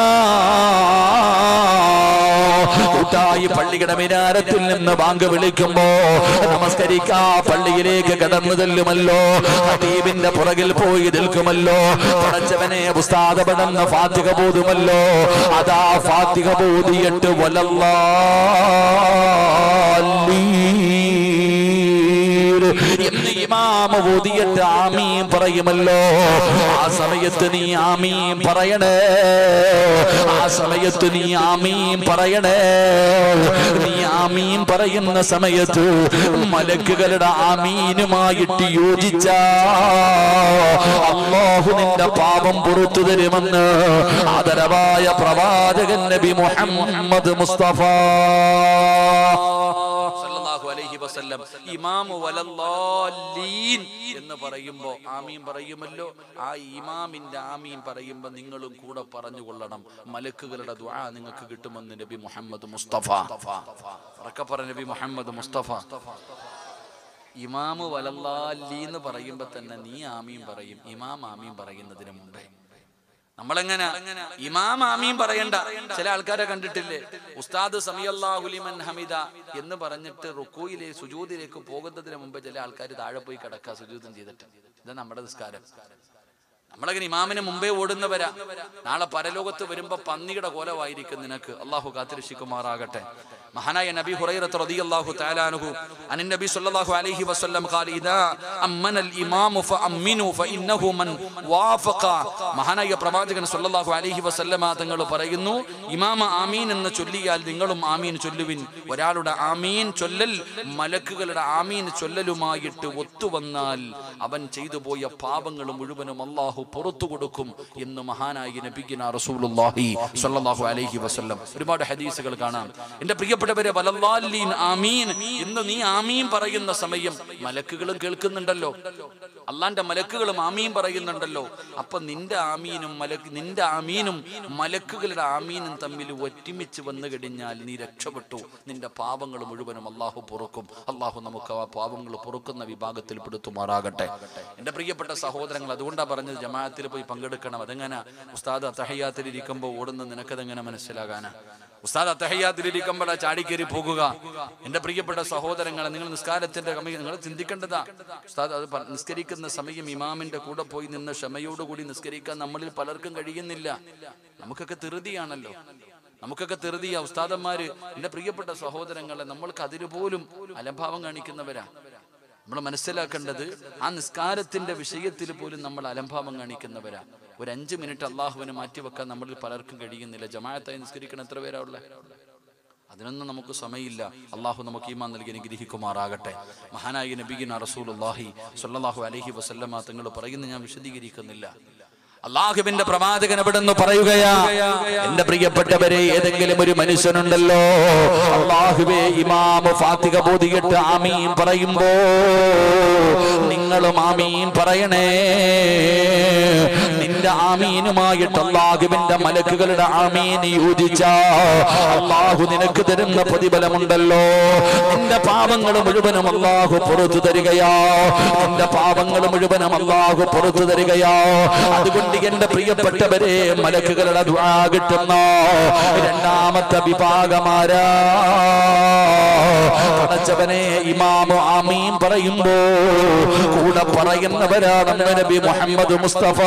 കൂട്ടായി പള്ളിയുടെ മിനാരത്തിൽ നിന്ന് ബാങ്ക് വിളിക്കുമ്പോ നമസ്കരിക്കാ പള്ളിയിലേക്ക് കടന്നു ചെല്ലുമല്ലോ ഹബീബിന്റെ പുറകിൽ പോയി നിൽക്കുമല്ലോ പടച്ചവനെ പുസ്താദപടന്ന ഫാത്തിക ബോധുമല്ലോ അതാ ഫാത്തിക ബോധിയിട്ട് വലല്ലാ എന്ന് ഈ ഇമാമ ഓതിയിട്ട് ആമീൻ പറയുമല്ലോ ആ സമയത്ത് നീ ആമീൻ പറയണേ ആ സമയത്ത് നീ ആമീൻ പറയണേ നീ ആമീൻ പറയുന്ന സമയത്ത് മലക്കുകളുടെ ആമീനുമായിട്ട് യോജിച്ച അള്ളാഹു നിന്റെ പാപം പുറത്തു തരുമെന്ന് ആദരവായ പ്രവാചകൻ നബി മുഹമ്മദ് മുസ്തഫ സല്ലല്ലാഹു അലൈഹി വസല്ലം ഇമാമു വലല്ലാലീൻ എന്ന് പറയുമ്പോ ആമീൻ പറയുമല്ലോ ആ ഇമാമിന്റെ ആമീൻ പറയുമ്പോ നിങ്ങളും കൂടെ പറഞ്ഞുകൊള്ളണം മലക്കുകളുടെ ദുആ നിങ്ങൾക്ക് കിട്ടുമെന്ന് നബി മുഹമ്മദ് മുസ്തഫ ഉറക്കെ പറ നബി മുഹമ്മദ് മുസ്തഫ ഇമാമു വലല്ലാലി എന്ന് പറയുമ്പോ തന്നെ നീ ആമീൻ പറയും ഇമാം ആമീൻ പറയുന്നതിന് മുമ്പേ നമ്മളെങ്ങനെ ഇമാം ആമീൻ പറയണ്ട ചില ആൾക്കാരെ കണ്ടിട്ടില്ലേ ഉസ്താദ് സമിയല്ലാഹുലിമൻ ഹമിദ എന്ന് പറഞ്ഞിട്ട് റുക്കൂയിലെ സുജൂദിലേക്ക് പോകുന്നതിന് മുമ്പ് ചില ആൾക്കാർ താഴെ പോയി കിടക്കുക സുജൂദം ചെയ്തിട്ട് ഇത് നമ്മുടെ നിസ്കാരം നമ്മളങ്ങനെ ഇമാമിന് മുമ്പേ ഓടുന്നവരാ നാളെ പരലോകത്ത് വരുമ്പോ പന്നിയുടെ കോലമായിരിക്കും നിനക്ക് അള്ളാഹു കാത്തിരക്ഷിക്കുമാറാകട്ടെ മഹാനായ നബി ഹുറൈറത്ത് റളിയല്ലാഹു തആല അൻഹു അൻ നബി സല്ലല്ലാഹു അലൈഹി വസല്ലം ഖാല ഇദാ അമ്മന അൽ ഇമാമു ഫഅമ്മിനു ഫഇന്നഹു മൻ വാഫഖ മഹാനായ പ്രവാചകൻ സല്ലല്ലാഹു അലൈഹി വസല്ലമ തങ്ങൾ പറയുന്നു ഇമാമ ആമീൻ എന്ന് ചൊല്ലിയാൽ നിങ്ങളും ആമീൻ ചൊല്ലുവിൻ ഒരാളുടെ ആമീൻ ചൊല്ലൽ മലക്കുകളുടെ ആമീൻ ചൊല്ലലുമായിട്ട് ഒത്തുവന്നാൽ അവൻ ചെയ്തു പോയ പാപങ്ങൾ മുഴുവനും അള്ളാഹു പുറത്തു കൊടുക്കും എന്ന് മഹാനായി നബിഗിന റസൂലുള്ളാഹി സ്വല്ലല്ലാഹു അലൈഹി വസല്ലം ഒരുപാട് ഹദീസുകൾ കാണാം എന്റെ പ്രിയപ്പെട്ടവരെ വലല്ലാലീൻ ആമീൻ എന്ന് നീ ആമീൻ പറയുന്ന സമയം മലക്കുകളും കേൾക്കുന്നുണ്ടല്ലോ അള്ളാന്റെ മലക്കുകളും ആമീൻ പറയുന്നുണ്ടല്ലോ അപ്പൊ നിന്റെ ആമീനും മലക്ക് നിന്റെ ആമീനും മലക്കുകളുടെ ആമീനും തമ്മിൽ ഒറ്റിമിച്ച് വന്നു കഴിഞ്ഞാൽ നീ രക്ഷപ്പെട്ടു നിന്റെ പാപങ്ങൾ മുഴുവനും അള്ളാഹു പൊറുക്കും അള്ളാഹു നമുക്ക് ആ പാപങ്ങൾ പൊറുക്കുന്ന വിഭാഗത്തിൽ പെടുത്തുമാറാകട്ടെ എന്റെ പ്രിയപ്പെട്ട സഹോദരങ്ങൾ അതുകൊണ്ടാണ് പറഞ്ഞത് ജമാഅത്തിൽ പോയി പങ്കെടുക്കണം അതെങ്ങനെ ഉസ്താദ് അത്തഹയ്യാത്തിൽ ഇരിക്കുമ്പോൾ ഓടുന്ന നിനക്കതെങ്ങനെ മനസ്സിലാകാനാ ഉസ്താദ് അത്തഹയ്യാത്തിലിരിക്കുമ്പോഴാ ചാടിക്കേറി പോകുക എന്റെ പ്രിയപ്പെട്ട സഹോദരങ്ങളെ നിങ്ങൾ നിസ്കാരത്തിന്റെ കമ്മി നിങ്ങൾ ചിന്തിക്കേണ്ടതാ ഉസ്താദ് അത് പ- നിസ്കരിക്കുന്ന സമയം ഇമാമിന്റെ കൂടെ പോയി നിന്ന് ക്ഷമയോടുകൂടി നിസ്കരിക്കാൻ നമ്മളിൽ പലർക്കും കഴിയുന്നില്ല നമുക്കൊക്കെ ധൃതിയാണല്ലോ നമുക്കൊക്കെ ധൃതിയാ ഉസ്താദന്മാര് എന്റെ പ്രിയപ്പെട്ട സഹോദരങ്ങളെ നമ്മൾക്ക് അതിന് പോലും അലംഭാവം കാണിക്കുന്നവരാ നമ്മൾ മനസ്സിലാക്കേണ്ടത് ആ നിസ്കാരത്തിന്റെ വിഷയത്തിൽ പോലും നമ്മൾ അലംഭാവം കാണിക്കുന്നവരാ ഒരു അഞ്ച് മിനിറ്റ് അള്ളാഹുവിനെ മാറ്റിവെക്കാൻ നമ്മളിൽ പലർക്കും കഴിയുന്നില്ല ജമാഅത്തായി നിസ്കരിക്കണം എത്ര പേരാ ഉള്ളത് അതിനൊന്നും നമുക്ക് സമയമില്ല അള്ളാഹു നമുക്ക് ഈമാൻ നൽകി അനുഗ്രഹിക്കുമാറാകട്ടെ മഹാനായ നബിഗിന റസൂലുള്ളാഹി സ്വല്ലല്ലാഹു അലൈഹി വസല്ലമ തങ്ങൾ പറയുന്നത് ഞാൻ വിശദീകരിക്കുന്നില്ല അള്ളാഹുവിന്റെ പ്രവാചകൻ എവിടെന്ന് പറയുകയാ എന്റെ പ്രിയപ്പെട്ടവരെ ഏതെങ്കിലും ഒരു മനുഷ്യനുണ്ടല്ലോ അള്ളാഹുവേ ഇമാമ ഫാത്തിക ബോധിയിട്ട് ആമീൻ പറയുമ്പോ നിങ്ങളും ആമീൻ പറയണേ നിന്റെ ആമീനുമായിട്ട് അള്ളാഹുവിന്റെ മലക്കുകളുടെ ആമീൻ യോജിച്ച അള്ളാഹു നിനക്ക് തരുന്ന പ്രതിഫലമുണ്ടല്ലോ നിന്റെ പാപങ്ങൾ മുഴുവനും അള്ളാഹു പുറത്തു തരികയാ നിന്റെ പാപങ്ങൾ മുഴുവനും അള്ളാഹു പുറത്തു തരികയാ അതുകൊണ്ട് എന്റെ പ്രിയപ്പെട്ടവരെ മലക്കുകളുടെ ദ്വാ കിട്ടുന്ന രണ്ടാമത്തെ വിഭാഗമാരാ പടച്ചവനെ ഇമാമു ആമീൻ പറയുമ്പോ കൂടെ പറയുന്നവരാണ് നബി മുഹമ്മദ് മുസ്തഫ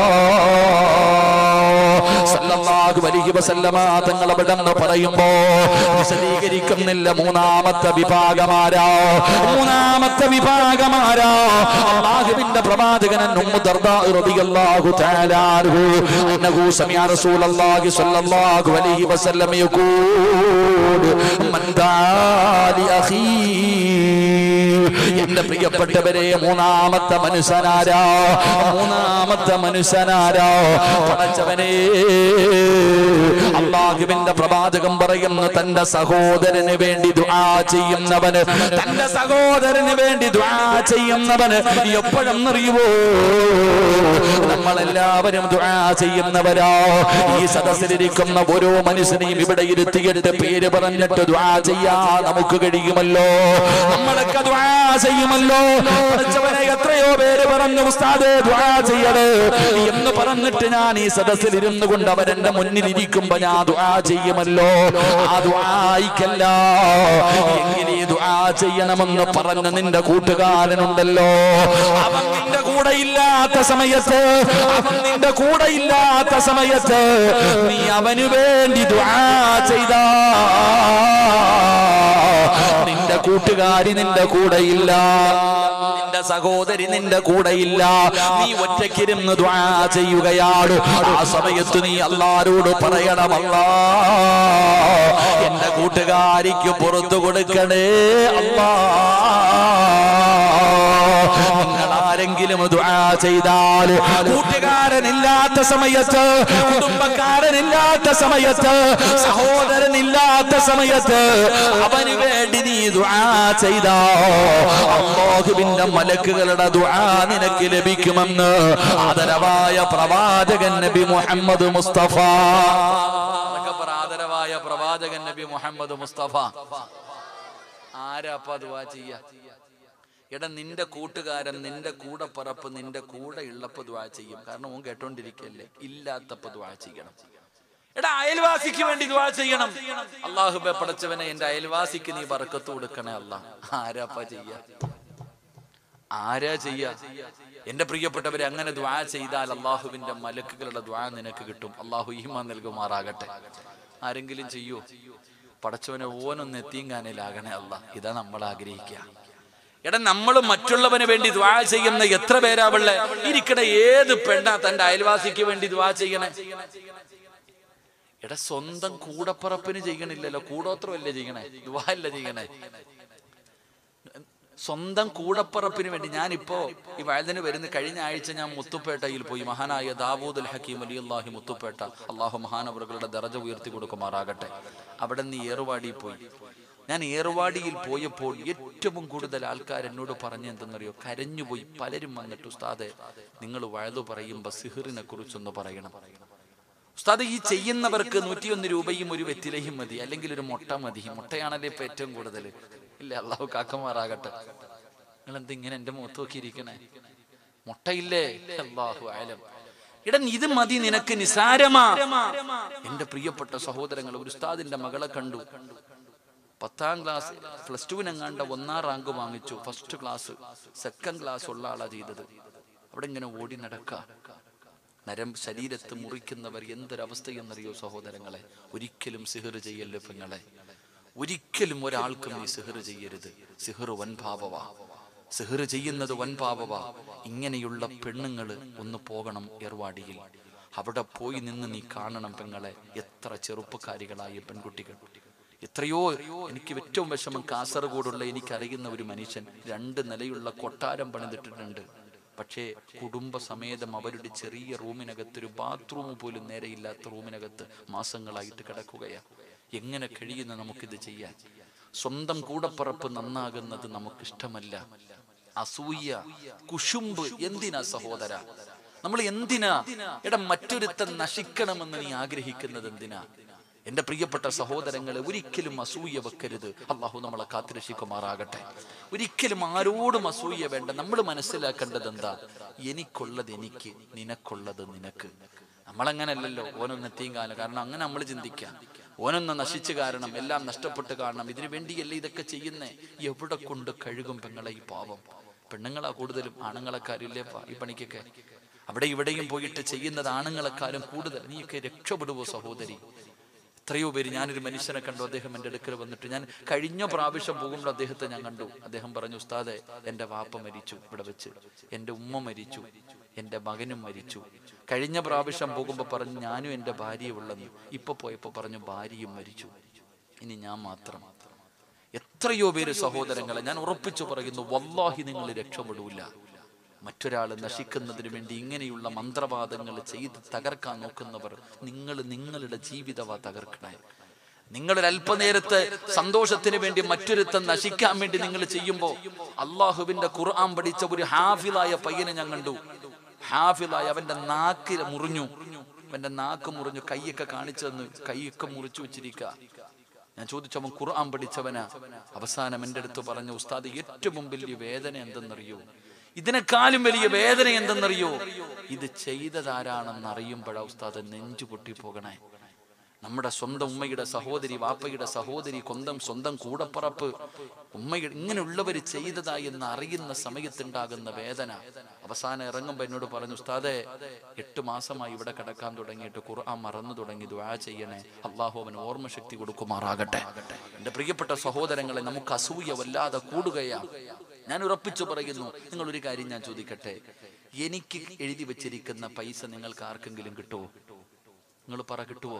സല്ലല്ലാഹു അലൈഹി വസല്ലമ തങ്ങൾ അവിടെന്ന് പറയുമ്പോ വിശദീകരിക്കുന്നില്ല മൂന്നാമത്തെ വിഭാഗമാരാ മൂന്നാമത്തെ വിഭാഗമാരാ അള്ളാഹുവിന്റെ പ്രവാചകൻ ഉമ്മു ദർദാ റളിയല്ലാഹു തആല അൻഹു അന്നഹു സമിഅ റസൂലല്ലാഹി സ്വല്ലല്ലാഹു അലൈഹി വസല്ലം യഖൂൽ മൻ ദാലി അഖീ എന്റെ പ്രിയപ്പെട്ടവരെ മൂന്നാമത്തെ മനുഷ്യനാരാ മൂന്നാമത്തെ മനുഷ്യനാരാ പടച്ചവനെ അള്ളാഹുവിന്റെ പ്രവാചകം പറയുന്നു തന്റെ സഹോദരന് വേണ്ടി ദുആ ചെയ്യുന്നവന് തന്റെ സഹോദരന് വേണ്ടി ദുആ ചെയ്യുന്നവന് എപ്പോഴെന്നറിയുവോ നമ്മളെല്ലാവരും ദുആ ചെയ്യുന്നവരാ ഈ സദസ്സിലിരിക്കുന്ന ഓരോ മനുഷ്യനെയും ഇവിടെ ഇരുത്തിയിട്ട് പേര് പറഞ്ഞിട്ട് ദുആ ചെയ്യാ നമുക്ക് കഴിയുമല്ലോ നമ്മളൊക്കെ ദുആ ചെയ്യുമല്ലോ പഠിച്ചവനെ എത്രയോ പേര് പറഞ്ഞു ഉസ്താദേ ദുആ ചെയ്യണേ എന്ന് പറഞ്ഞിട്ട് ഞാൻ ഈ സദസ്സിൽ ഇരുന്നു കൊണ്ട് അവരെന്റെ മുന്നിൽ ഇരിക്കുമ്പോ ഞാൻ ദുആ ചെയ്യുമല്ലോ ആ ദുആയിക്കല്ല എങ്ങനെ ഈ ദുആ ചെയ്യണമെന്ന് പറഞ്ഞ നിന്റെ കൂട്ടുകാരനുണ്ടല്ലോ അവൻ നിന്റെ കൂടെ ഇല്ലാത്ത സമയത്ത് അവൻ നിന്റെ കൂടെ ഇല്ലാത്ത സമയത്ത് നീ അവന് വേണ്ടി ദുആ ചെയ്താ നിന്റെ കൂട്ടുകാരി നിന്റെ കൂടെയില്ല നിന്റെ സഹോദരി നിന്റെ കൂടെയില്ല നീ ഒറ്റയ്ക്കിരുന്ന് ദ്വാ ചെയ്യുകയാണ് ആ സമയത്ത് നീ അല്ലാരോട് പറയണമല്ലാ എന്റെ കൂട്ടുകാരിക്ക് പുറത്തു കൊടുക്കണേ അല്ലാ നിങ്ങൾ ആരെങ്കിലും ദുആ ചെയ്താൽ കൂട്ടുകാരനില്ലാത്ത സമയത്ത് കുടുംബക്കാരനില്ലാത്ത സമയത്ത് സഹോദരനില്ലാത്ത സമയത്ത് അവന് വേണ്ടി നീ ദുആ ചെയ്താ അല്ലാഹുവിന്റെ മലക്കുകളുടെ ദുആ നിനക്ക് ലഭിക്കുമെന്ന് ആദരവായ പ്രവാചകൻ നബി മുഹമ്മദ് മുസ്തഫ അതൊക്കെ പറ ആദരവായ പ്രവാചകൻ നബി മുഹമ്മദ് മുസ്തഫ ആരാപ്പ ദുആ ചെയ്യാ എടാ നിന്റെ കൂട്ടുകാരൻ നിന്റെ കൂടെ പറപ്പ് നിന്റെ കൂടെ ഉള്ളപ്പോ ദുആ ചെയ്യും കാരണം ഓൻ കേട്ടോണ്ടിരിക്കല്ലേ ഇല്ലാത്തപ്പോ ദുആ ചെയ്യണം എടാ അയൽവാസിക്ക് വേണ്ടി ദുആ ചെയ്യണം അള്ളാഹുബെ പടച്ചവനെ എന്റെ അയൽവാസിക്ക് നീ ബർക്കത്ത് കൊടുക്കണേ അല്ല ആരാപ്പ ചെയ്യാ ആരാ ചെയ്യാ എന്റെ പ്രിയപ്പെട്ടവരെ അങ്ങനെ ദ്വാ ചെയ്താൽ അള്ളാഹുവിന്റെ മലക്കുകളുടെ ദ്വാ നിനക്ക് കിട്ടും അള്ളാഹു ഈമാൻ നൽകുമാറാകട്ടെ ആരെങ്കിലും ചെയ്യൂ പടച്ചവനെ ഓനൊന്ന് എത്തിയങ്കാനിലാകണേ അല്ല ഇതാ നമ്മൾ ആഗ്രഹിക്കുക എടാ നമ്മൾ മറ്റുള്ളവന് വേണ്ടി ദ്വാ ചെയ്യുന്ന എത്ര പേരാ ഉള്ളെ ഇരിക്കണ ഏത് പെണ്ണാ തന്റെ അയൽവാസിക്ക് വേണ്ടി ദ്വാ ചെയ്യണേ എടാ സ്വന്തം കൂടപ്പറപ്പിന് ചെയ്യണില്ലല്ലോ കൂടോത്രമല്ലേ ചെയ്യണേ ദ്വാ അല്ല ചെയ്യണേ സ്വന്തം കൂടപ്പറപ്പിന് വേണ്ടി ഞാനിപ്പോ ഈ വയലിന് വരുന്ന കഴിഞ്ഞ ആഴ്ച ഞാൻ മുത്തുപ്പേട്ടയിൽ പോയി മഹാനായ ദാവൂദ് അൽ ഹക്കീം അലി അള്ളാഹി മുത്തുപ്പേട്ട അള്ളാഹു മഹാനവറുകളുടെ ദറജ ഉയർത്തി കൊടുക്കുമാറാകട്ടെ അവിടെ നിന്ന് ഏറുവാടി പോയി ഞാൻ ഏറുവാടിയിൽ പോയപ്പോൾ ഏറ്റവും കൂടുതൽ ആൾക്കാർ എന്നോട് പറഞ്ഞു എന്തെന്നറിയോ കരഞ്ഞുപോയി പലരും വന്നിട്ട് ഉസ്താദെ നിങ്ങൾ വഴുതു പറയുമ്പോ സിഹിറിനെ കുറിച്ചൊന്ന് പറയണം ഉസ്താദ് ഈ ചെയ്യുന്നവർക്ക് നൂറ്റിയൊന്ന് രൂപയും ഒരു വെറ്റിലയും മതി അല്ലെങ്കിൽ ഒരു മുട്ട മതി മുട്ടയാണല്ലേ ഇപ്പൊ ഏറ്റവും കൂടുതൽ ഇല്ല അള്ളാഹു കാക്കമാറാകട്ടെ നിങ്ങൾ എന്ത് ഇങ്ങനെ എന്റെ മുഖത്ത് നോക്കിയിരിക്കണേ മുട്ടയില്ലേ അള്ളാഹു ആയാലും ഇട ഇത് മതി നിനക്ക് നിസാരമാ എന്റെ പ്രിയപ്പെട്ട സഹോദരങ്ങൾ ഒരു ഉസ്താദിന്റെ മകളെ കണ്ടു പത്താം ക്ലാസ് പ്ലസ് ടുവിനെങ്ങാണ്ട ഒന്നാം റാങ്ക് വാങ്ങിച്ചു ഫസ്റ്റ് ക്ലാസ് സെക്കൻഡ് ക്ലാസ് ഉള്ള ആളാ ചെയ്തത് അവിടെ ഇങ്ങനെ ഓടി നടക്ക നരം ശരീരത്ത് മുറിക്കുന്നവർ എന്തൊരവസ്ഥയെന്നറിയോ സഹോദരങ്ങളെ ഒരിക്കലും സിഹർ ചെയ്യല്ലേ പെങ്ങളെ ഒരിക്കലും ഒരാൾക്കും നീ സിഹർ ചെയ്യരുത് സിഹർ വൻപാപവാ സിഹർ ചെയ്യുന്നത് വൻപാപവാ ഇങ്ങനെയുള്ള പെണ്ണുങ്ങള് ഒന്ന് പോകണം ഏർവാടിയിൽ അവിടെ പോയി നിന്ന് നീ കാണണം പെങ്ങളെ എത്ര ചെറുപ്പക്കാരികളായ പെൺകുട്ടികൾ എത്രയോ എനിക്ക് ഏറ്റവും വിഷമം കാസർഗോഡുള്ള എനിക്കറിയുന്ന ഒരു മനുഷ്യൻ രണ്ട് നിലയുള്ള കൊട്ടാരം പണിതിട്ടിട്ടുണ്ട് പക്ഷേ കുടുംബസമേതം അവരുടെ ചെറിയ റൂമിനകത്ത് ഒരു ബാത്റൂം പോലും നേരെയില്ലാത്ത റൂമിനകത്ത് മാസങ്ങളായിട്ട് കിടക്കുകയാണ് എങ്ങനെ കഴിയുന്ന നമുക്കിത് ചെയ്യാൻ സ്വന്തം കൂടപ്പറപ്പ് നന്നാകുന്നത് നമുക്കിഷ്ടമല്ല അസൂയ കുശുമ്പ് എന്തിനാ സഹോദര നമ്മൾ എന്തിനാ എടാ മറ്റൊരുത്തൻ നശിക്കണമെന്ന് നീ ആഗ്രഹിക്കുന്നത് എന്തിനാ എന്റെ പ്രിയപ്പെട്ട സഹോദരങ്ങളെ ഒരിക്കലും അസൂയ വെക്കരുത് അള്ളാഹു നമ്മളെ കാത്തിരക്ഷിക്കുമാറാകട്ടെ ഒരിക്കലും ആരോടും അസൂയ വേണ്ട നമ്മൾ മനസ്സിലാക്കേണ്ടത് എന്താ എനിക്കുള്ളത് എനിക്ക് നിനക്കുള്ളത് നിനക്ക് നമ്മളങ്ങനല്ലല്ലോ ഓനൊന്ന് എത്തിയും കാലം കാരണം അങ്ങനെ നമ്മൾ ചിന്തിക്കാം ഓനൊന്ന് നശിച്ചു കാരണം എല്ലാം നഷ്ടപ്പെട്ട് കാണണം ഇതിനു വേണ്ടിയല്ലേ ഇതൊക്കെ ചെയ്യുന്നേ എവിടെ കൊണ്ട് കഴുകും പെങ്ങളെ ഈ പാവം പെണ്ണുങ്ങളാ കൂടുതലും ആണുങ്ങളെക്കാരില്ലേ ഈ പണിക്കൊക്കെ അവിടെ ഇവിടെയും പോയിട്ട് ചെയ്യുന്നത് ആണുങ്ങളെക്കാരും കൂടുതൽ നീയൊക്കെ രക്ഷപ്പെടുവോ സഹോദരി എത്രയോ പേര് ഞാനൊരു മനുഷ്യനെ കണ്ടു അദ്ദേഹം എൻ്റെ അടുക്കൽ വന്നിട്ട് ഞാൻ കഴിഞ്ഞ പ്രാവശ്യം പോകുമ്പോൾ അദ്ദേഹത്തെ ഞാൻ കണ്ടു അദ്ദേഹം പറഞ്ഞു ഉസ്താദെ എൻ്റെ വാപ്പ മരിച്ചു ഇവിടെ വെച്ച് എൻ്റെ ഉമ്മ മരിച്ചു എൻ്റെ മകനും മരിച്ചു കഴിഞ്ഞ പ്രാവശ്യം പോകുമ്പോൾ പറഞ്ഞു ഞാനും എൻ്റെ ഭാര്യയും ഉള്ളെന്ന് ഇപ്പൊ പോയപ്പോൾ പറഞ്ഞു ഭാര്യയും മരിച്ചു ഇനി ഞാൻ മാത്രം എത്രയോ പേര് സഹോദരങ്ങളെ ഞാൻ ഉറപ്പിച്ചു പറയുന്നു വല്ലാഹി നിങ്ങൾ രക്ഷപ്പെടൂല മറ്റൊരാൾ നശിക്കുന്നതിന് വേണ്ടി ഇങ്ങനെയുള്ള മന്ത്രവാദങ്ങൾ ചെയ്ത് തകർക്കാൻ നോക്കുന്നവർ നിങ്ങൾ നിങ്ങളുടെ ജീവിതവാ തകർക്കണേ നിങ്ങളൊരു അല്പനേരത്തെ സന്തോഷത്തിന് വേണ്ടി മറ്റൊരുത്തൻ നശിക്കാൻ വേണ്ടി നിങ്ങൾ ചെയ്യുമ്പോൾ അള്ളാഹുവിന്റെ ഖുർആൻ പഠിച്ച ഒരു ഹാഫിലായ പയ്യനെ ഞാൻ കണ്ടു ഹാഫിലായ അവന്റെ നാക്ക് മുറിഞ്ഞു അവന്റെ നാക്ക് മുറിഞ്ഞു കൈയൊക്കെ കാണിച്ചു തന്നു കൈയൊക്കെ മുറിച്ചു വെച്ചിരിക്കുക ഞാൻ ചോദിച്ചു അവൻ ഖുർആൻ പഠിച്ചവനാ അവസാനം എൻ്റെ അടുത്ത് പറഞ്ഞു ഉസ്താദ് ഏറ്റവും വലിയ വേദന എന്തെന്നറിയോ ഇതിനേക്കാളും വലിയ വേദന എന്തെന്നറിയോ ഇത് ചെയ്തതാരാണെന്ന് അറിയുമ്പോഴാ ഉസ്താദ് നെഞ്ചു പൊട്ടി പോകണേ നമ്മുടെ സ്വന്തം ഉമ്മയുടെ സഹോദരി വാപ്പയുടെ സഹോദരി കൊന്തം സ്വന്തം കൂടപ്പറപ്പ് ഉമ്മയുടെ ഇങ്ങനെയുള്ളവർ ചെയ്തതായി എന്ന് അറിയുന്ന സമയത്തുണ്ടാകുന്ന വേദന അവസാനം ഇറങ്ങുമ്പോൾ എന്നോട് പറഞ്ഞു ഉസ്താദെ എട്ട് മാസമായി ഇവിടെ കിടക്കാൻ തുടങ്ങിയിട്ട് ഖുർആൻ മറന്നു തുടങ്ങി ദുആ ചെയ്യണേ അള്ളാഹു അവന് ഓർമ്മശക്തി കൊടുക്കുമാറാകട്ടെ എൻ്റെ പ്രിയപ്പെട്ട സഹോദരങ്ങളെ നമുക്ക് അസൂയ വല്ലാതെ കൂടുകയാണ് ഞാൻ ഉറപ്പിച്ചു പറയുന്നു നിങ്ങൾ ഒരു കാര്യം ഞാൻ ചോദിക്കട്ടെ എനിക്ക് എഴുതി വെച്ചിരിക്കുന്ന പൈസ നിങ്ങൾക്ക് ആർക്കെങ്കിലും കിട്ടുമോ നിങ്ങൾ പറ കിട്ടുവോ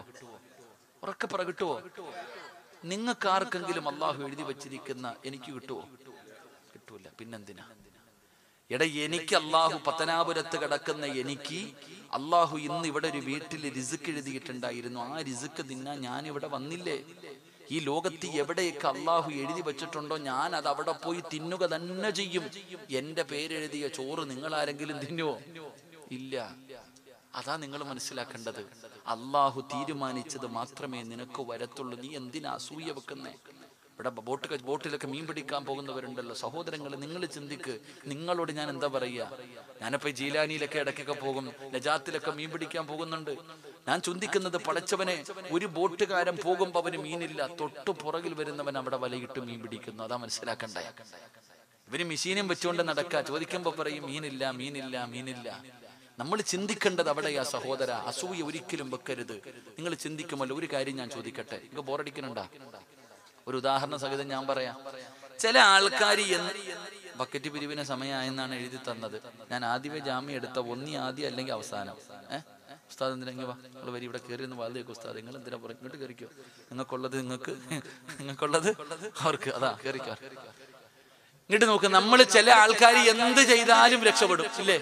ഉറക്കെ പറ കിട്ടുവോ നിങ്ങൾക്ക് ആർക്കെങ്കിലും അള്ളാഹു എഴുതി വെച്ചിരിക്കുന്ന എനിക്ക് കിട്ടുവോ കിട്ടൂല പിന്നെന്തിനാ എടാ എനിക്ക് അള്ളാഹു പത്തനാപുരത്ത് കിടക്കുന്ന എനിക്ക് അള്ളാഹു ഇന്ന് ഇവിടെ ഒരു വീട്ടിൽ രിസുക്ക് എഴുതിയിട്ടുണ്ടായിരുന്നു ആ രിസുക്ക് തിന്നാൻ ഞാൻ ഇവിടെ വന്നില്ലേ ഈ ലോകത്ത് എവിടെയൊക്കെ അള്ളാഹു എഴുതി വെച്ചിട്ടുണ്ടോ ഞാൻ അത് അവിടെ പോയി തിന്നുക തന്നെ ചെയ്യും എന്റെ പേരെഴുതിയ ചോറ് നിങ്ങൾ ആരെങ്കിലും തിന്നുവോ ഇല്ല അതാ നിങ്ങൾ മനസ്സിലാക്കേണ്ടത് അള്ളാഹു തീരുമാനിച്ചത് മാത്രമേ നിനക്ക് വരത്തുള്ളൂ നീ എന്തിനാ അസൂയ വെക്കുന്നേ ഇവിടെ ബോട്ട് ബോട്ടിലൊക്കെ മീൻ പിടിക്കാൻ പോകുന്നവരുണ്ടല്ലോ സഹോദരങ്ങൾ നിങ്ങൾ ചിന്തിക്ക് നിങ്ങളോട് ഞാൻ എന്താ പറയുക ഞാനിപ്പോ ഈ ജീലാനിയിലൊക്കെ ഇടയ്ക്കൊക്കെ പോകും ലജാത്തിലൊക്കെ മീൻ പിടിക്കാൻ പോകുന്നുണ്ട് ഞാൻ ചിന്തിക്കുന്നത് പടച്ചവനെ ഒരു ബോട്ടുകാരൻ പോകുമ്പോ അവന് മീനില്ല തൊട്ടു പുറകിൽ വരുന്നവൻ അവിടെ വലയിട്ട് മീൻ പിടിക്കുന്നു അതാ മനസ്സിലാക്കണ്ടേ ഇവര് മെഷീനും വെച്ചുകൊണ്ട് നടക്കുക ചോദിക്കുമ്പോ പറയും മീനില്ല മീനില്ല മീനില്ല നമ്മൾ ചിന്തിക്കേണ്ടത് അവിടെയാ സഹോദര അസൂയ ഒരിക്കലും വെക്കരുത് നിങ്ങൾ ചിന്തിക്കുമല്ലോ ഒരു കാര്യം ഞാൻ ചോദിക്കട്ടെ നിങ്ങൾക്ക് ബോറടിക്കുന്നുണ്ടാ ഒരു ഉദാഹരണ സഹിതം ഞാൻ പറയാം ചില ആൾക്കാർ ബക്കറ്റ് പിരിവിന് സമയമായെന്നാണ് എഴുതി തന്നത് ഞാൻ ആദ്യമേ ജാമ്യം എടുത്ത ഒന്നി ആദ്യം അല്ലെങ്കിൽ അവസാനം ഏഹ് ഉസ്താദ് എന്തിനാ ഇങ്ങ് വാ നിങ്ങൾ വരി ഇവിടെ കയറി ഒന്ന് വാതിലേക്ക് ഉസ്താദ് നിങ്ങൾ എന്തിനാ പറയും ഇങ്ങോട്ട് കയറിക്കോ നിങ്ങൾക്കുള്ളത് നിങ്ങൾക്ക് നിങ്ങൾക്കുള്ളത് അവർക്ക് അതാ കയറിക്കോ ഇങ്ങോട്ട് നോക്ക് നമ്മൾ ചില ആൾക്കാർ എന്ത് ചെയ്താലും രക്ഷപ്പെടും ഇല്ലേ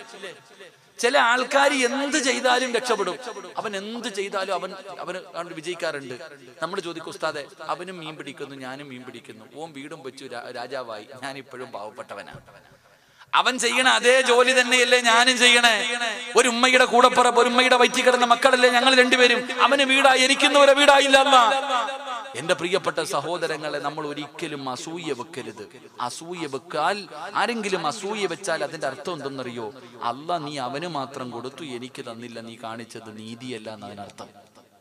ചില ആൾക്കാർ എന്ത് ചെയ്താലും രക്ഷപ്പെടും അവൻ എന്ത് ചെയ്താലും അവൻ അവന് അവൻ വിജയിക്കാറുണ്ട് നമ്മൾ ചോദിക്കും ഉസ്താദെ അവനും മീൻ പിടിക്കുന്നു ഞാനും മീൻ പിടിക്കുന്നു ഓൻ വീടും വെച്ചു രാ- രാജാവായി ഞാൻ ഇപ്പോഴും പാവപ്പെട്ടവനാണ് അവൻ ചെയ്യണ അതേ ജോലി തന്നെയല്ലേ ഞാനും ചെയ്യണേ ഒരു ഉമ്മയുടെ കൂടപ്പുറപ്പ് ഒരു ഉമ്മയുടെ വയറ്റി കിടന്ന മക്കളല്ലേ ഞങ്ങൾ രണ്ടുപേരും അവന് വീടായി എനിക്കുന്നവരെ വീടായില്ല അല്ലാ. എന്റെ പ്രിയപ്പെട്ട സഹോദരങ്ങളെ നമ്മൾ ഒരിക്കലും അസൂയ വെക്കരുത് അസൂയ വെക്കാൽ ആരെങ്കിലും അസൂയ വെച്ചാൽ അതിന്റെ അർത്ഥം എന്തെന്നറിയോ അല്ല നീ അവന് മാത്രം കൊടുത്തു എനിക്ക് തന്നില്ല നീ കാണിച്ചത് നീതിയല്ല എന്നതിനർത്ഥം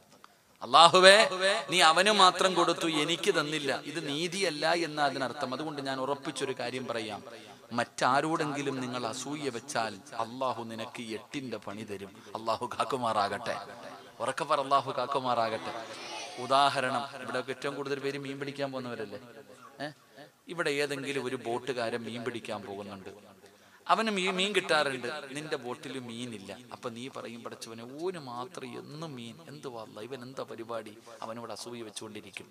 അള്ളാഹുവേ നീ അവന് മാത്രം കൊടുത്തു എനിക്ക് തന്നില്ല ഇത് നീതിയല്ല എന്ന അതിനർത്ഥം അതുകൊണ്ട് ഞാൻ ഉറപ്പിച്ചൊരു കാര്യം പറയാം മറ്റാരോടെങ്കിലും നിങ്ങൾ അസൂയ വെച്ചാൽ അള്ളാഹു നിനക്ക് എട്ടിന്റെ പണി തരും അള്ളാഹു കാക്കുമാറാകട്ടെ ഉറക്കെ പറ അള്ളാഹു കാക്കുമാറാകട്ടെ ഉദാഹരണം ഇവിടെ ഏറ്റവും കൂടുതൽ പേര് മീൻ പിടിക്കാൻ പോകുന്നവരല്ലേ ഏഹ് ഇവിടെ ഏതെങ്കിലും ഒരു ബോട്ടുകാരൻ മീൻ പിടിക്കാൻ പോകുന്നുണ്ട് അവന് മീൻ മീൻ കിട്ടാറുണ്ട് നിന്റെ ബോട്ടിൽ മീനില്ല അപ്പൊ നീ പറയും പടച്ചവനെ ഓന് മാത്രം എന്നും മീൻ എന്ത് വല്ല ഇവൻ എന്താ പരിപാടി അവനോട് അസൂയ വെച്ചുകൊണ്ടിരിക്കും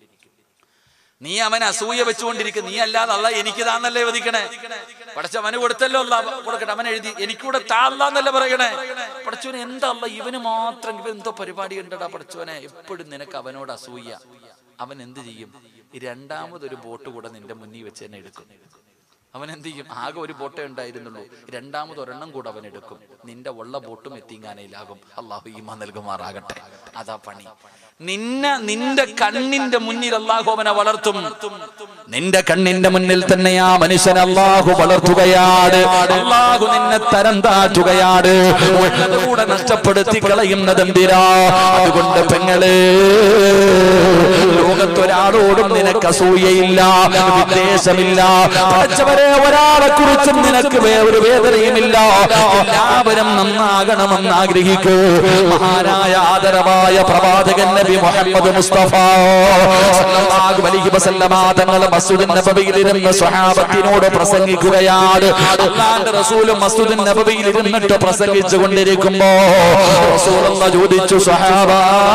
നീ അവൻ അസൂയ വെച്ചുകൊണ്ടിരിക്കും നീ അല്ലാതെ അല്ല എനിക്ക് താന്നല്ലേ വധിക്കണേ പടച്ചവന് കൊടുത്തല്ലോ അല്ല കൊടുക്കട്ടെ അവൻ എഴുതി എനിക്കൂടെ താന്നല്ലേ പറയണേ പടച്ചവന് എന്താ അല്ല ഇവന് മാത്രം ഇവൻ എന്തോ പരിപാടി ഉണ്ടടാ പടച്ചവനെ എപ്പോഴും നിനക്ക് അവനോട് അസൂയ അവൻ എന്ത് ചെയ്യും രണ്ടാമതൊരു ബോട്ട് കൂടെ നിന്റെ മുന്നിൽ വെച്ച് തന്നെ എടുക്കും അവൻ എന്ത് ചെയ്യും ആകെ ഒരു ബോട്ടേ ഉണ്ടായിരുന്നുള്ളൂ രണ്ടാമത് ഒരെണ്ണം കൂടെ അവൻ എടുക്കും നിന്റെ ഉള്ള ബോട്ടും എത്തിങ്ങാനയിലാകും അള്ളാഹു ഈമാ നൽകുമാറാകട്ടെ അതാ പണി നിന്നെ നിന്റെ കണ്ണിന്റെ മുന്നിൽ അള്ളാഹു അവനെ വളർത്തും നിന്റെ കണ്ണിന്റെ മുന്നിൽ തന്നെ ആ മനുഷ്യൻ അള്ളാഹു വളർത്തുകയാണ് അള്ളാഹു നിന്നെ തരം താറ്റുകയാണ് ഉള്ളത് കൂടെ നഷ്ടപ്പെടുത്തി കളയുന്നത് എന്തിനാ അതുകൊണ്ട് പെങ്ങളെ ലോകത്തൊരാളോടും നിനക്ക് അസൂയയില്ല വിദ്വേഷമില്ല പഠിച്ചവരെ ഒരാളെ കുറിച്ചും നിനക്ക് വേ- ഒരു വേദനയുമില്ല എല്ലാവരും നന്നാകണമെന്ന് ആഗ്രഹിക്കൂ മഹാനായ ആദരവായ പ്രവാചകൻ നബി മുഹമ്മദ് മുസ്തഫ സല്ലല്ലാഹു അലൈഹി വസല്ലമ തങ്ങൾ മസ്ജിദ് നബവിയിൽ ഇരുന്ന് സ്വഹാബത്തിനോട് പ്രസംഗിക്കുകയാണ് അള്ളാന്റെ റസൂൽ മസ്ജിദ് നബവിയിൽ ഇരുന്നിട്ട് പ്രസംഗിച്ചു കൊണ്ടിരിക്കുമ്പോ റസൂലുള്ള ചോദിച്ചു സ്വഹാബ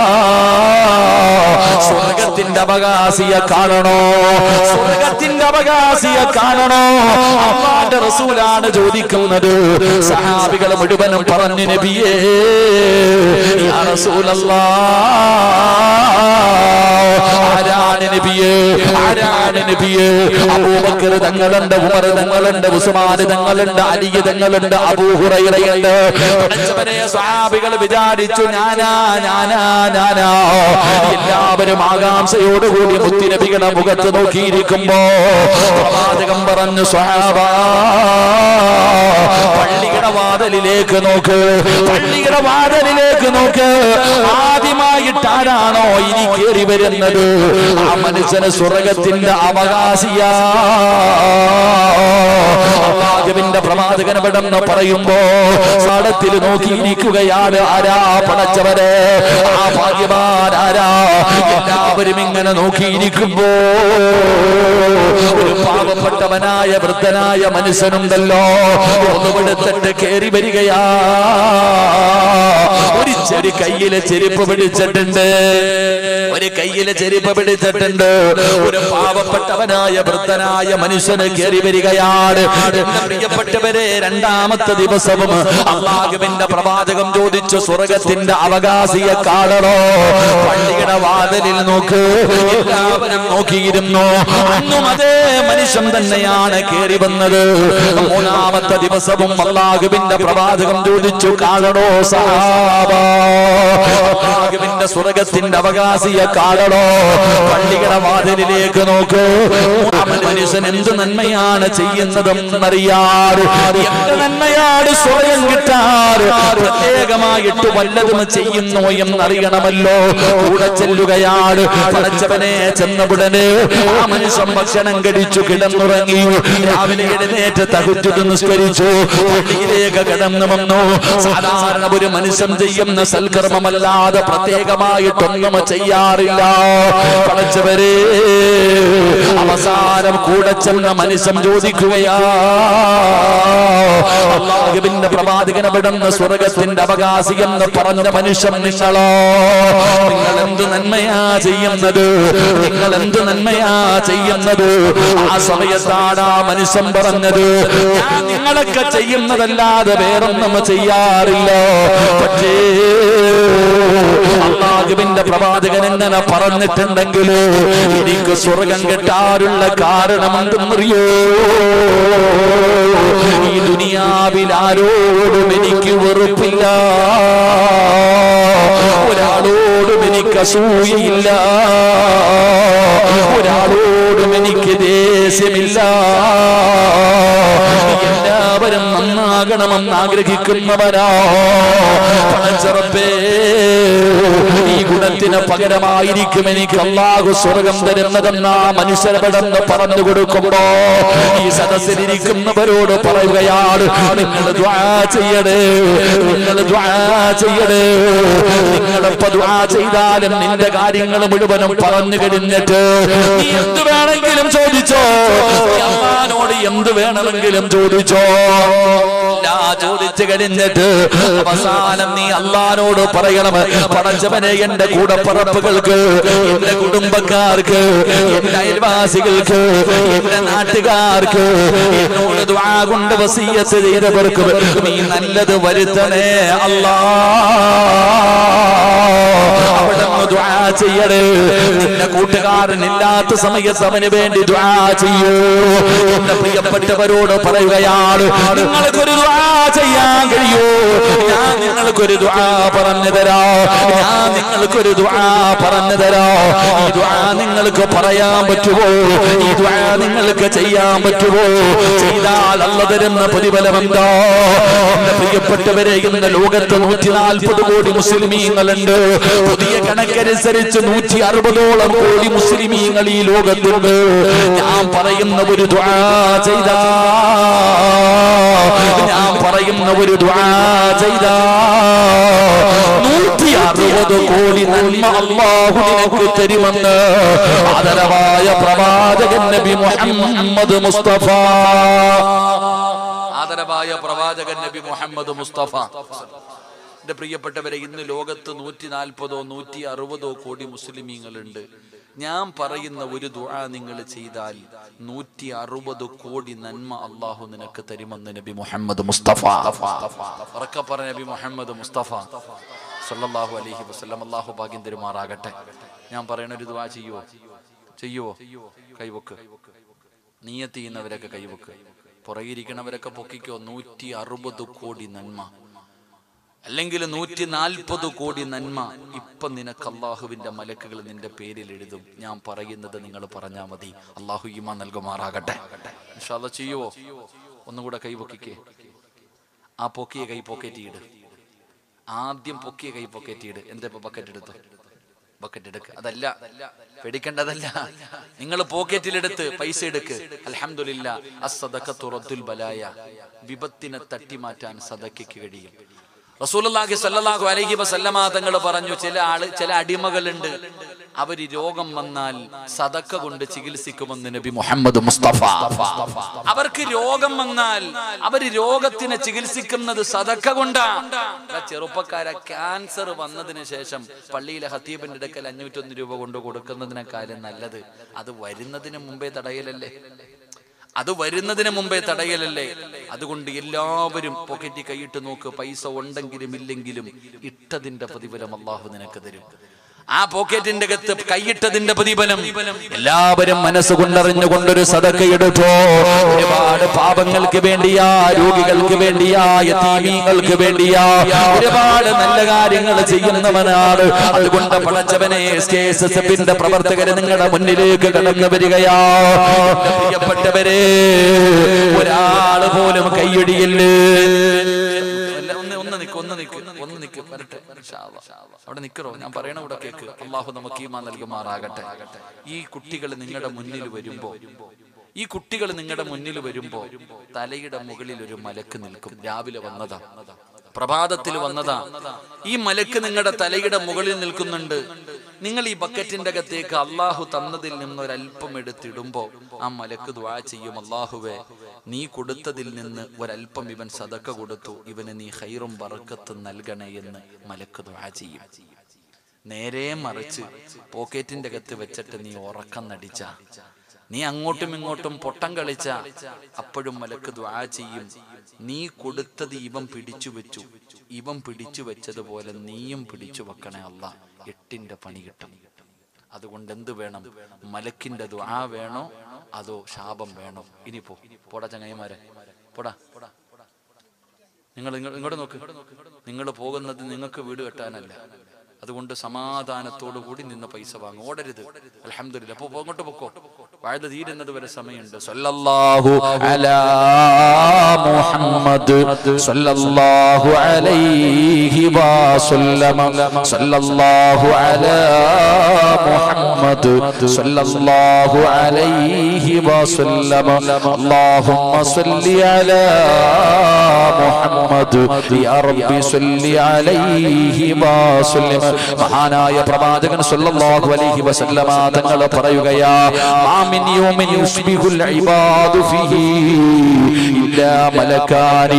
സ്വർഗത്തിന്റെ അവകാശിയെ കാണണോ സ്വർഗത്തിന്റെ അവകാശിയെ കാണണോ അള്ളാന്റെ റസൂലാണ് ചോദിക്കുന്നത് സഹാബികൾ മുഴുവനും പറഞ്ഞു നബിയേ യാ റസൂലല്ലാ ആരാണ് നബിയേ ആരാണ് നബിയേ അബൂബക്കർ തങ്ങളുണ്ട് ഉമർ തങ്ങളുണ്ട് ഉസ്മാൻ തങ്ങളുണ്ട് അലി തങ്ങളുണ്ട് അബൂഹുറയുണ്ട് പഠിച്ചവനെ സ്വഹാബികൾ വിചാരിച്ചു ഞാനാ ഞാനാ ഞാനാ എല്ലാവരും ആകാംക്ഷയോടുകൂടി മുത്തിനബികളുടെ മുഖത്ത് നോക്കിയിരിക്കുമ്പോ പ്രവാചകം പറഞ്ഞു സ്വഹാബ പള്ളിയുടെ വാതിലിലേക്ക് നോക്ക് പള്ളിയുടെ വാതിലിലേക്ക് നിലക്ക് നോക്ക് ആദ്യമായിട്ട് ആരാണോ ഇനി കയറി വരുന്നത് ആ മനുഷ്യന് സ്വർഗത്തിന്റെ അവകാശിയാ അള്ളാഹുവിന്റെ പ്രവാചകൻ പെടെന്ന് പറയുമ്പോ സടത്തിൽ നോക്കിയിരിക്കുകയാണ് ആരാ പടച്ചവരെ ആ ഭാഗ്യവാൻ ആരാ എല്ലാവരും ഇങ്ങനെ നോക്കിയിരിക്കുമ്പോ ഒരു പാവപ്പെട്ടവനായ വൃദ്ധനായ മനുഷ്യനുണ്ടല്ലോ ഒന്നുപെടുത്തിട്ട് കയറി വരികയാ ഒരു ചെടി കയ്യിലെ ചെരുപ്പ് പിടിച്ചിട്ടുണ്ട് ഒരു കയ്യിലെ ചെരുപ്പ് പിടിച്ചിട്ടുണ്ട് ഒരു പാവപ്പെട്ടവനായ വൃദ്ധനായ മനുഷ്യന് കയറി വരികയാണ് എന്റെ പ്രിയപ്പെട്ടവരെ രണ്ടാമത്തെ ദിവസവും അള്ളാഹുവിന്റെ പ്രവാചകം ചോദിച്ചു സ്വർഗത്തിന്റെ അവകാശിയെ കാണണോ പള്ളിയുടെ വാതിലിൽ നോക്ക് എല്ലാവരും നോക്കിയിരുന്നു അന്നും അതേ മനുഷ്യൻ തന്നെയാണ് കയറി വന്നത് മൂന്നാമത്തെ ദിവസവും അള്ളാഹുവിന്റെ പ്രവാചകം ചോദിച്ചു കാണണോ സഹാബ അള്ളാഹുവിന്റെ സ്വർഗത്തിന്റെ അവകാശിയെ കാണണോ പള്ളിയുടെ വാതിലിലേക്ക് നോക്ക് ആ മനുഷ്യൻ എന്ത് നന്മയാണ് ചെയ്യുന്നതെന്നറിയാറ് എന്ത് നന്മയാണ് സ്വയം കിട്ടാറ് പ്രത്യേകമായിട്ട് വല്ലതും ചെയ്യുന്നു എന്നറിയണമല്ലോ കൂടെ ചെല്ലുകയാണ് പടച്ചവനെ ചെന്നവിടന് ആ മനുഷ്യൻ ഭക്ഷണം കഴിച്ചു കിടന്നുറങ്ങി രാവിലെ എഴുന്നേറ്റ് തകുറ്റു നിസ്കരിച്ചു പള്ളിയിലേക്ക് കിടന്നു വന്നു സാധാരണ ഒരു മനുഷ്യൻ ചെയ്യുന്ന സൽക്കർമ്മമല്ലാതെ പ്രത്യേകമായിട്ടൊന്നും ചെയ്യാറില്ല പടച്ചവരെ അവസാനം കൂടെ ചെന്ന മനുഷ്യൻ ചോദിക്കുകയാ അള്ളാഹുവിന്റെ പ്രവാചകനെ വിടുന്ന സ്വർഗത്തിന്റെ അവകാശി എന്ന് പറഞ്ഞ മനുഷ്യൻ നിങ്ങളോ നിങ്ങൾ എന്ത് നന്മയാ ചെയ്യുന്നത് നിങ്ങൾ എന്ത് നന്മയാ ചെയ്യുന്നത് ആ സമയത്താണ് ആ മനുഷ്യൻ പറഞ്ഞത് ഞാൻ നിങ്ങളൊക്കെ ചെയ്യുന്നതല്ലാതെ വേറൊന്നും ചെയ്യാറില്ല പക്ഷേ അള്ളാഹുവിന്റെ പ്രവാചകൻ എങ്ങനെ പറഞ്ഞിട്ടുണ്ടെങ്കിൽ എനിക്ക് സ്വർഗം കിട്ടാറുള്ള കാരണം എന്തെന്നറിയോ ഈ ദുനിയാവിൽ ആരോടും എനിക്ക് വെറുപ്പില്ല ഒരാളോടും എനിക്ക് അസൂയയില്ല ഒരാളോടും എനിക്ക് ദേഷ്യമില്ല എല്ലാവരും നന്നാകണമെന്ന് ആഗ്രഹിക്കുന്നവരാ പണച്ചറപ്പേ ഈ ഗുണത്തിന് പകരമായിരിക്കും എനിക്ക് അള്ളാഹു സ്വർഗം തരുന്നതെന്ന മനുഷ്യരപടെന്ന് പറഞ്ഞു കൊടുക്കുമ്പോ ഈ സദസ്സിലിരിക്കുന്നവരോട് പറയുകയാണ് നിങ്ങൾ ദ്വാ ചെയ്യണേ നിങ്ങൾ ദ്വാ ചെയ്യണേ നിങ്ങളിപ്പോ ദ്വാ ചെയ്താലും നിന്റെ കാര്യങ്ങൾ മുഴുവനും പറഞ്ഞു കഴിഞ്ഞിട്ട് നീ എന്ത് വേണമെങ്കിലും ചോദിച്ചോ നീ അള്ളാനോട് എന്ത് വേണമെങ്കിലും ചോദിച്ചോ എല്ലാ ചോദിച്ചു കഴിഞ്ഞിട്ട് അവസാനം നീ അള്ളാനോട് പറയണം പടച്ചവനെ എന്റെ കൂടപ്പറപ്പുകൾക്ക് എന്റെ കുടുംബക്കാർക്ക് എന്റെ അയൽവാസികൾക്ക് എന്റെ നാട്ടുകാർക്ക് എന്നോട് ദ്വാ കൊണ്ട് വസീയത്ത് ചെയ്തവർക്ക് നീ നല്ലത് വരുത്തണേ അല്ലാ അവിടെ ദ്വാ ചെയ്യണേ നിന്റെ കൂട്ടുകാരനില്ലാത്ത സമയത്ത് അവന് വേണ്ടി ദ്വാ ചെയ്യൂ എന്റെ പ്രിയപ്പെട്ടവരോട് പറയുകയാണ് നിങ്ങൾക്കൊരു ദ്വാ ചെയ്യാൻ കഴിയൂ ഞാൻ നിങ്ങൾക്കൊരു ദ്വാ പറഞ്ഞു തരാ ഞാൻ നിങ്ങൾക്കൊരു ദ്വാ പറഞ്ഞു തരാ ഈ ദ്വാ നിങ്ങൾക്ക് പറയാൻ പറ്റുമോ ഈ ദ്വാ നിങ്ങൾക്ക് ചെയ്യാൻ പറ്റുമോ ചെയ്താൽ അല്ല തരുന്ന പ്രതിഫലം എന്താ എന്റെ പ്രിയപ്പെട്ടവരെ ഇന്ന് ലോകത്ത് നൂറ്റി നാൽപ്പത് കോടി മുസ്ലിമീങ്ങളുണ്ട് പുതിയ കണക്കനുസരിച്ച് നൂറ്റി അറുപതോളം കോടി മുസ്ലിമീങ്ങൾ ഈ ലോകത്തുണ്ട് ഞാൻ പറയുന്ന ഒരു ദ്വാ ചെയ്താ ഞാൻ പറയുന്ന ഒരു ദ്വാ ചെയ്താ നൂറ്റി അറുപത് കോടി നന്മ അള്ളാഹു നിനക്ക് തരുമെന്ന് ആദരവായ പ്രവാചകൻ നബി മുഹമ്മദ് മുസ്തഫ ആദരവായ പ്രവാചകൻ നബി മുഹമ്മദ് മുസ്തഫ എന്റെ പ്രിയപ്പെട്ടവരെ ഇന്ന് ലോകത്ത് നൂറ്റി നാൽപ്പതോ നൂറ്റി അറുപതോ കോടി മുസ്ലിമീങ്ങളുണ്ട് ഞാൻ പറയുന്ന ഒരു ദുആ നിങ്ങൾ ചെയ്താൽ നൂറ്റി അറുപത് കോടി നന്മ അള്ളാഹു നിനക്ക് തരുമെന്ന് നബി മുഹമ്മദ് മുസ്തഫ ഉറക്കെ പറഞ്ഞ നബി മുഹമ്മദ് മുസ്തഫ സല്ലല്ലാഹു അലൈഹി വസല്ലം അള്ളാഹു ഭാഗ്യം തരുമാറാകട്ടെ ഞാൻ പറയണ ഒരു ദുആ ചെയ്യുവോ ചെയ്യുവോ കൈവക്ക് നീയത്ത് ചെയ്യുന്നവരൊക്കെ കൈവക്ക് പുറകിരിക്കണവരൊക്കെ പൊക്കിക്കോ നൂറ്റി അറുപത് കോടി നന്മ അല്ലെങ്കിൽ നൂറ്റി നാൽപ്പത് കോടി നന്മ ഇപ്പൊ നിനക്ക് അള്ളാഹുവിന്റെ മലക്കുകൾ നിന്റെ പേരിൽ എഴുതും ഞാൻ പറയുന്നത് നിങ്ങൾ പറഞ്ഞാൽ മതി അള്ളാഹു ഈമ നൽകുമാറാകട്ടെ ഇൻഷാല്ലാ ചെയ്യുവോ ഒന്നുകൂടെ കൈ പൊക്കിക്കേ ആ പൊക്കിയ കൈ പോക്കറ്റിയിട് ആദ്യം പൊക്കിയ കൈ പോക്കറ്റ് ഇട് എന്താ ഇപ്പൊ ബക്കറ്റ് എടുത്തു ബക്കറ്റ് എടുക്ക് അതല്ല പേടിക്കേണ്ടതല്ല നിങ്ങൾ പോക്കറ്റിലെടുത്ത് പൈസ എടുക്ക് അൽഹംദുലില്ല അസ്സദഖത്തു റദ്ദുൽ ബലായ വിപത്തിനെ തട്ടിമാറ്റാൻ സദക്കയ്ക്ക് കഴിയും റസൂലുള്ളാഹി സ്വല്ലല്ലാഹു അലൈഹി വസല്ലമ തങ്ങൾ പറഞ്ഞു ചില ആള് ചില അടിമകളുണ്ട് അവര് രോഗം വന്നാൽ സദക്ക കൊണ്ട് ചികിത്സിക്കുമെന്ന് നബി മുഹമ്മദ് മുസ്തഫ അവർക്ക് രോഗം വന്നാൽ അവര് രോഗത്തിനെ ചികിത്സിക്കുന്നത് സദക്ക കൊണ്ടാണ് ചെറുപ്പക്കാരെ ക്യാൻസർ വന്നതിന് ശേഷം പള്ളിയിലെ ഹത്തീബിന്റെ അടുക്കൽ അഞ്ഞൂറ്റൊന്ന് രൂപ കൊണ്ട് കൊടുക്കുന്നതിനേക്കാളും നല്ലത് അത് വരുന്നതിന് മുമ്പേ തടയലല്ലേ അത് വരുന്നതിന് മുമ്പേ തടയലല്ലേ അതുകൊണ്ട് എല്ലാവരും പോക്കറ്റിൽ കൈയിട്ട് നോക്ക് പൈസ ഉണ്ടെങ്കിലും ഇല്ലെങ്കിലും ഇട്ടതിന്റെ പ്രതിഫലം അള്ളാഹു നിനക്ക് തരും ആ പോക്കറ്റിന്റെ അകത്ത് കൈയിട്ടതിന്റെ പ്രതിഫലം എല്ലാവരും മനസ്സുകൊണ്ടറിഞ്ഞുകൊണ്ടൊരു സദക്കയെടുത്തോ ഒരുപാട് പാപങ്ങൾക്ക് വേണ്ടിയാ രോഗികൾക്ക് വേണ്ടിയാ യതീമീങ്ങൾക്ക് വേണ്ടിയാ ഒരുപാട് നല്ല കാര്യങ്ങൾ ചെയ്യുന്നവനാണ് അതുകൊണ്ട് പടച്ചവനെ എസ്കേഎസ്എഫിന്റെ പ്രവർത്തകര് നിങ്ങളുടെ മുന്നിലേക്ക് കടന്നു വരികയാ പ്രിയപ്പെട്ടവരെ ഒരാള് പോലും കൈയടിയല്ലേ അല്ല, ഒന്ന് ഒന്ന് നിക്ക് ഒന്ന് നിക്ക് ഒന്ന് നിക്ക് വരട്ടെ ഇൻഷാ അല്ലാ. അവിടെ നിക്കറോ ഞാൻ പറയണ ഇവിടെ കേക്ക് അള്ളാഹു നമുക്ക് ഈമാ നൽകുമാറാകട്ടെ ഈ കുട്ടികൾ നിങ്ങളുടെ മുന്നിൽ വരുമ്പോ ഈ കുട്ടികൾ നിങ്ങളുടെ മുന്നിൽ വരുമ്പോ തലയുടെ മുകളിൽ ഒരു മലക്ക് നിൽക്കും രാവിലെ വന്നതാ പ്രഭാതത്തിൽ വന്നതാ ഈ മലക്ക് നിങ്ങളുടെ തലയുടെ മുകളിൽ നിൽക്കുന്നുണ്ട് നിങ്ങൾ ഈ ബക്കറ്റിന്റെ അകത്തേക്ക് അള്ളാഹു തന്നതിൽ നിന്ന് ഒരല്പം എടുത്തിടുമ്പോ ആ മലക്ക് ദ്വാ ചെയ്യും അള്ളാഹുവേ നീ കൊടുത്തതിൽ നിന്ന് ഒരല്പം ഇവൻ സദക്ക കൊടുത്തു ഇവന് നീ ഹൈറും ബറക്കത്തും നൽകണേ എന്ന് മലക്ക് ദ്വാ ചെയ്യും നേരെ മറിച്ച് പോക്കറ്റിന്റെ അകത്ത് വെച്ചിട്ട് നീ ഉറക്കം നടിച്ച നീ അങ്ങോട്ടും ഇങ്ങോട്ടും പൊട്ടം കളിച്ച അപ്പോഴും മലക്ക് ദ്വാ ചെയ്യും നീ കൊടുത്തത് ഇവൻ പിടിച്ചു വെച്ചു ഇവൻ പിടിച്ചു വെച്ചതുപോലെ നീയും പിടിച്ചു വെക്കണേ അല്ല എട്ടിന്റെ പണി കിട്ടും അതുകൊണ്ട് എന്ത് വേണം മലക്കിന്റെ ദ്വാ വേണോ അതോ ശാപം വേണോ ഇനി പോ പോടാ ചങ്ങായിമാരെ പോടാ നിങ്ങൾ ഇങ്ങ- ഇങ്ങോട്ട് നോക്ക് നിങ്ങൾ പോകുന്നത് നിങ്ങൾക്ക് വീട് കെട്ടാനല്ല അതുകൊണ്ട് സമാധാനത്തോടു കൂടി നിന്ന് പൈസ വാങ്ങും ഓടരുത് അലഹമില്ല അപ്പൊ അങ്ങോട്ട് പൊക്കോ വാഴ തീരുന്നത് വരെ സമയമുണ്ട് സല്ലല്ലാഹു അലാ മുഹമ്മദ് സല്ലല്ലാഹു അലൈഹി വസല്ലമ സല്ലല്ലാഹു അലാ മുഹമ്മദ് സല്ലല്ലാഹു അലൈഹി വസല്ലമ അല്ലാഹുമ്മ സല്ലി അലാ മുഹമ്മദ് യാ റബ്ബി സല്ലി അലൈഹി വസല്ലമ മഹാനായ പ്രവാചകൻ സല്ലല്ലാഹു അലൈഹി വസല്ലമ തങ്ങൾ പറയുകയാ മാമിൻ യൗമിൻ യുസ്ബിഹുൽ ഇബാദു ഫീഹി ഇല്ലാ മലക്കാനി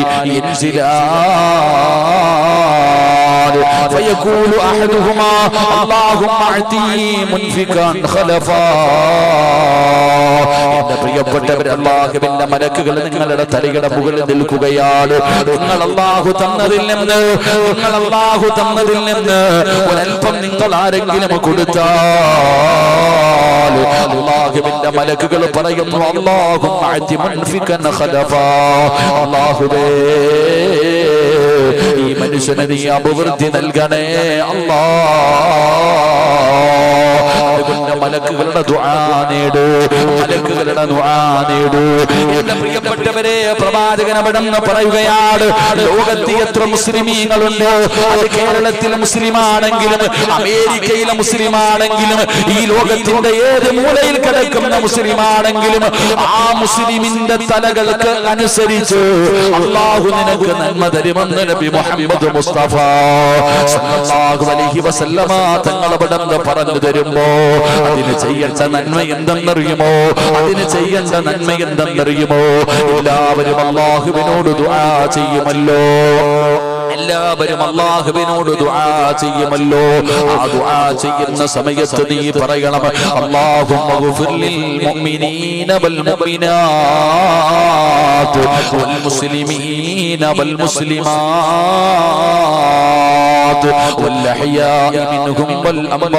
യൻസിലാൻ فيقول أحدهما اللهم أعطي منفقا خلفا എന്റെ പ്രിയപ്പെട്ടവർ അള്ളാഹുവിന്റെ മലക്കുകൾ നിങ്ങളുടെ തലയുടെ മുകളിൽ നിൽക്കുകയാണ് നിങ്ങൾ അള്ളാഹു തന്നതിൽ നിന്ന് നിങ്ങൾ അള്ളാഹു തന്നതിൽ നിന്ന് ഒരൽപ്പം നിങ്ങൾ ആരെങ്കിലും കൊടുത്താൽ അള്ളാഹുവിന്റെ മലക്കുകൾ പറയുന്നു അള്ളാഹു അള്ളാഹുവേ ഈ മനുഷ്യന് നീ അഭിവൃദ്ധി നൽകണേ അല്ലാ അതുകൊണ്ട് മലക്കുകളുടെ ദുആ നേട് മലക്കുകളുടെ ദുആ നേട് എന്റെ പ്രിയപ്പെട്ടവരെ പ്രവാചകൻ അവിടെ നിന്ന് പറയുകയാണ് ലോകത്ത് എത്ര മുസ്ലിമീങ്ങളുണ്ട് അത് കേരളത്തിലെ മുസ്ലിമാണെങ്കിലും അമേരിക്കയിലെ മുസ്ലിമാണെങ്കിലും ഈ ലോകത്തിന്റെ ഏത് മൂലയിൽ കിടക്കുന്ന മുസ്ലിമാണെങ്കിലും ആ മുസ്ലിമിന്റെ തലകൾക്ക് അനുസരിച്ച് അള്ളാഹു നിനക്ക് നന്മ തരുമെന്ന് നബി മുഹമ്മദ് മുസ്തഫ സല്ലല്ലാഹു അലൈഹി വസല്ലമ തങ്ങൾ അവിടെ നിന്ന് പറഞ്ഞു തരുമ്പോ അതിന് ചെയ്യേണ്ട നന്മ എന്തെന്നറിയുമോ അതിന് ചെയ്യേണ്ട നന്മ എന്തെന്നറിയുമോ എല്ലാവരും അള്ളാഹുവിനോട് ദുആ ചെയ്യുമല്ലോ എല്ലാവരും അള്ളാഹുവിനോട് ദുആ ചെയ്യുമല്ലോ ആ ദുആ ചെയ്യുന്ന സമയത്ത് നീ പറയണം അല്ലാഹുമ്മ ഗുഫിർ ലിൽ മുഅ്മിനീന വൽ മുഅ്മിനാത്ത് വൽ മുസ്ലിമീന വൽ മുസ്ലിമാത്ത് വൽ അഹ്യാഇ മിൻഹും വൽ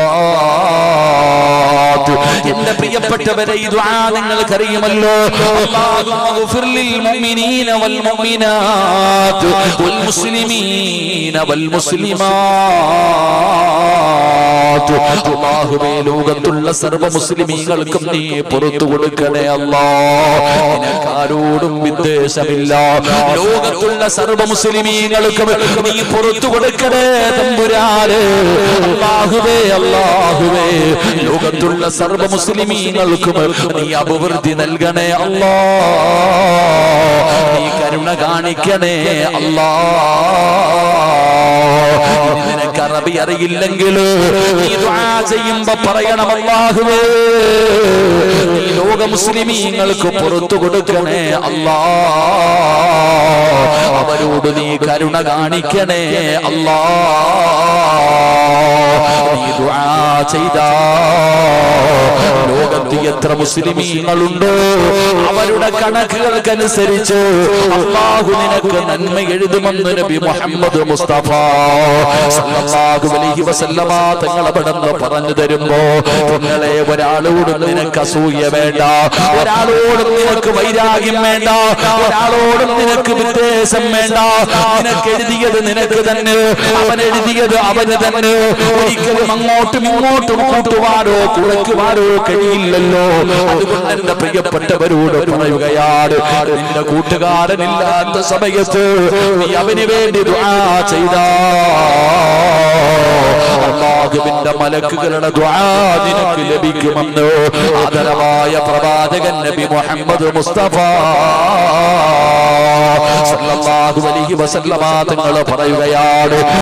അംവാത്ത് എന്റെ പ്രിയപ്പെട്ടവരെ ഈ ദുആ നിങ്ങൾക്കറിയുമല്ലോ അല്ലാഹുമ്മ ഗുഫിർ ലിൽ മുഅ്മിനീന വൽ മുഅ്മിനാത്ത് വൽ മുസ്ലിമീന വൽ മുസ്ലിമാത്ത് അള്ളാഹുവേ ലോകത്തുള്ള സർവ്വ മുസ്ലിമീങ്ങൾക്കും നീ പുറത്തു കൊടുക്കണേ അല്ലാ നിനക്കാരോടും വിദ്വേഷമില്ല ലോകത്തുള്ള സർവ്വ മുസ്ലിമീങ്ങൾക്കും നീ പുറത്തു കൊടുക്കണേ തമ്പുരാന് അള്ളാഹുവേ അള്ളാഹുവേ ലോകത്തുള്ള സർവ്വ മുസ്ലിമീങ്ങൾക്കും നീ അഭിവൃദ്ധി നൽകണേ അല്ലാ നീ കരുണ കാണിക്കണേ അല്ലാ ഇനി നിനക്ക് അറബി അറിയില്ലെങ്കിൽ നീ ദുആ ചെയ്യുമ്പോ പറയണം അല്ലാഹുവേ നീ ലോക മുസ്ലിമീങ്ങൾക്ക് പുറത്തു കൊടുക്കണേ അല്ലാ അവരോട് നീ കരുണ കാണിക്കണേ അല്ലാ നീ ദുആ ചെയ്താ ലോകത്ത് എത്ര മുസ്ലിമീങ്ങളുണ്ടോ അവരുടെ കണക്കുകൾക്കനുസരിച്ച് അള്ളാഹു നിനക്ക് നന്മ എഴുതുമെന്ന് നബി മുഹമ്മദ് മുസ്തഫ സല്ലല്ലാഹു അലൈഹി വസല്ലമ തങ്ങൾ അവിടുന്ന് പറഞ്ഞു തരുമ്പോ നിങ്ങളെ ഒരാളോടും നിനക്ക് അസൂയ വേണ്ട ഒരാളോടും നിനക്ക് വൈരാഗ്യം വേണ്ട ഒരാളോടും നിനക്ക് വിദ്വേഷം വേണ്ട നിനക്ക് എഴുതിയത് നിനക്ക് തന്നെ അവൻ എഴുതിയത് അവന് തന്നെ ഒരിക്കലും അങ്ങോട്ടും ഇങ്ങോട്ടും കൂട്ടുവാനോ കുറയ്ക്കുവാനോ കഴിയില്ലല്ലോ അതുകൊണ്ട് എന്റെ പ്രിയപ്പെട്ടവരോട് പറയുകയാണ് നിന്റെ കൂട്ടുകാരനില്ലാത്ത സമയത്ത് നീ അവന് വേണ്ടി ദുആ ചെയ്താ അള്ളാഹുവിന്റെ മലക്കുകളുടെ ദുആ നിനക്ക് ലഭിക്കുമെന്ന് ആദരവായ പ്രവാചകൻ നബി മുഹമ്മദ് മുസ്തഫ സല്ലല്ലാഹു അലൈഹി വസല്ലമ തങ്ങൾ പറയുകയാണ്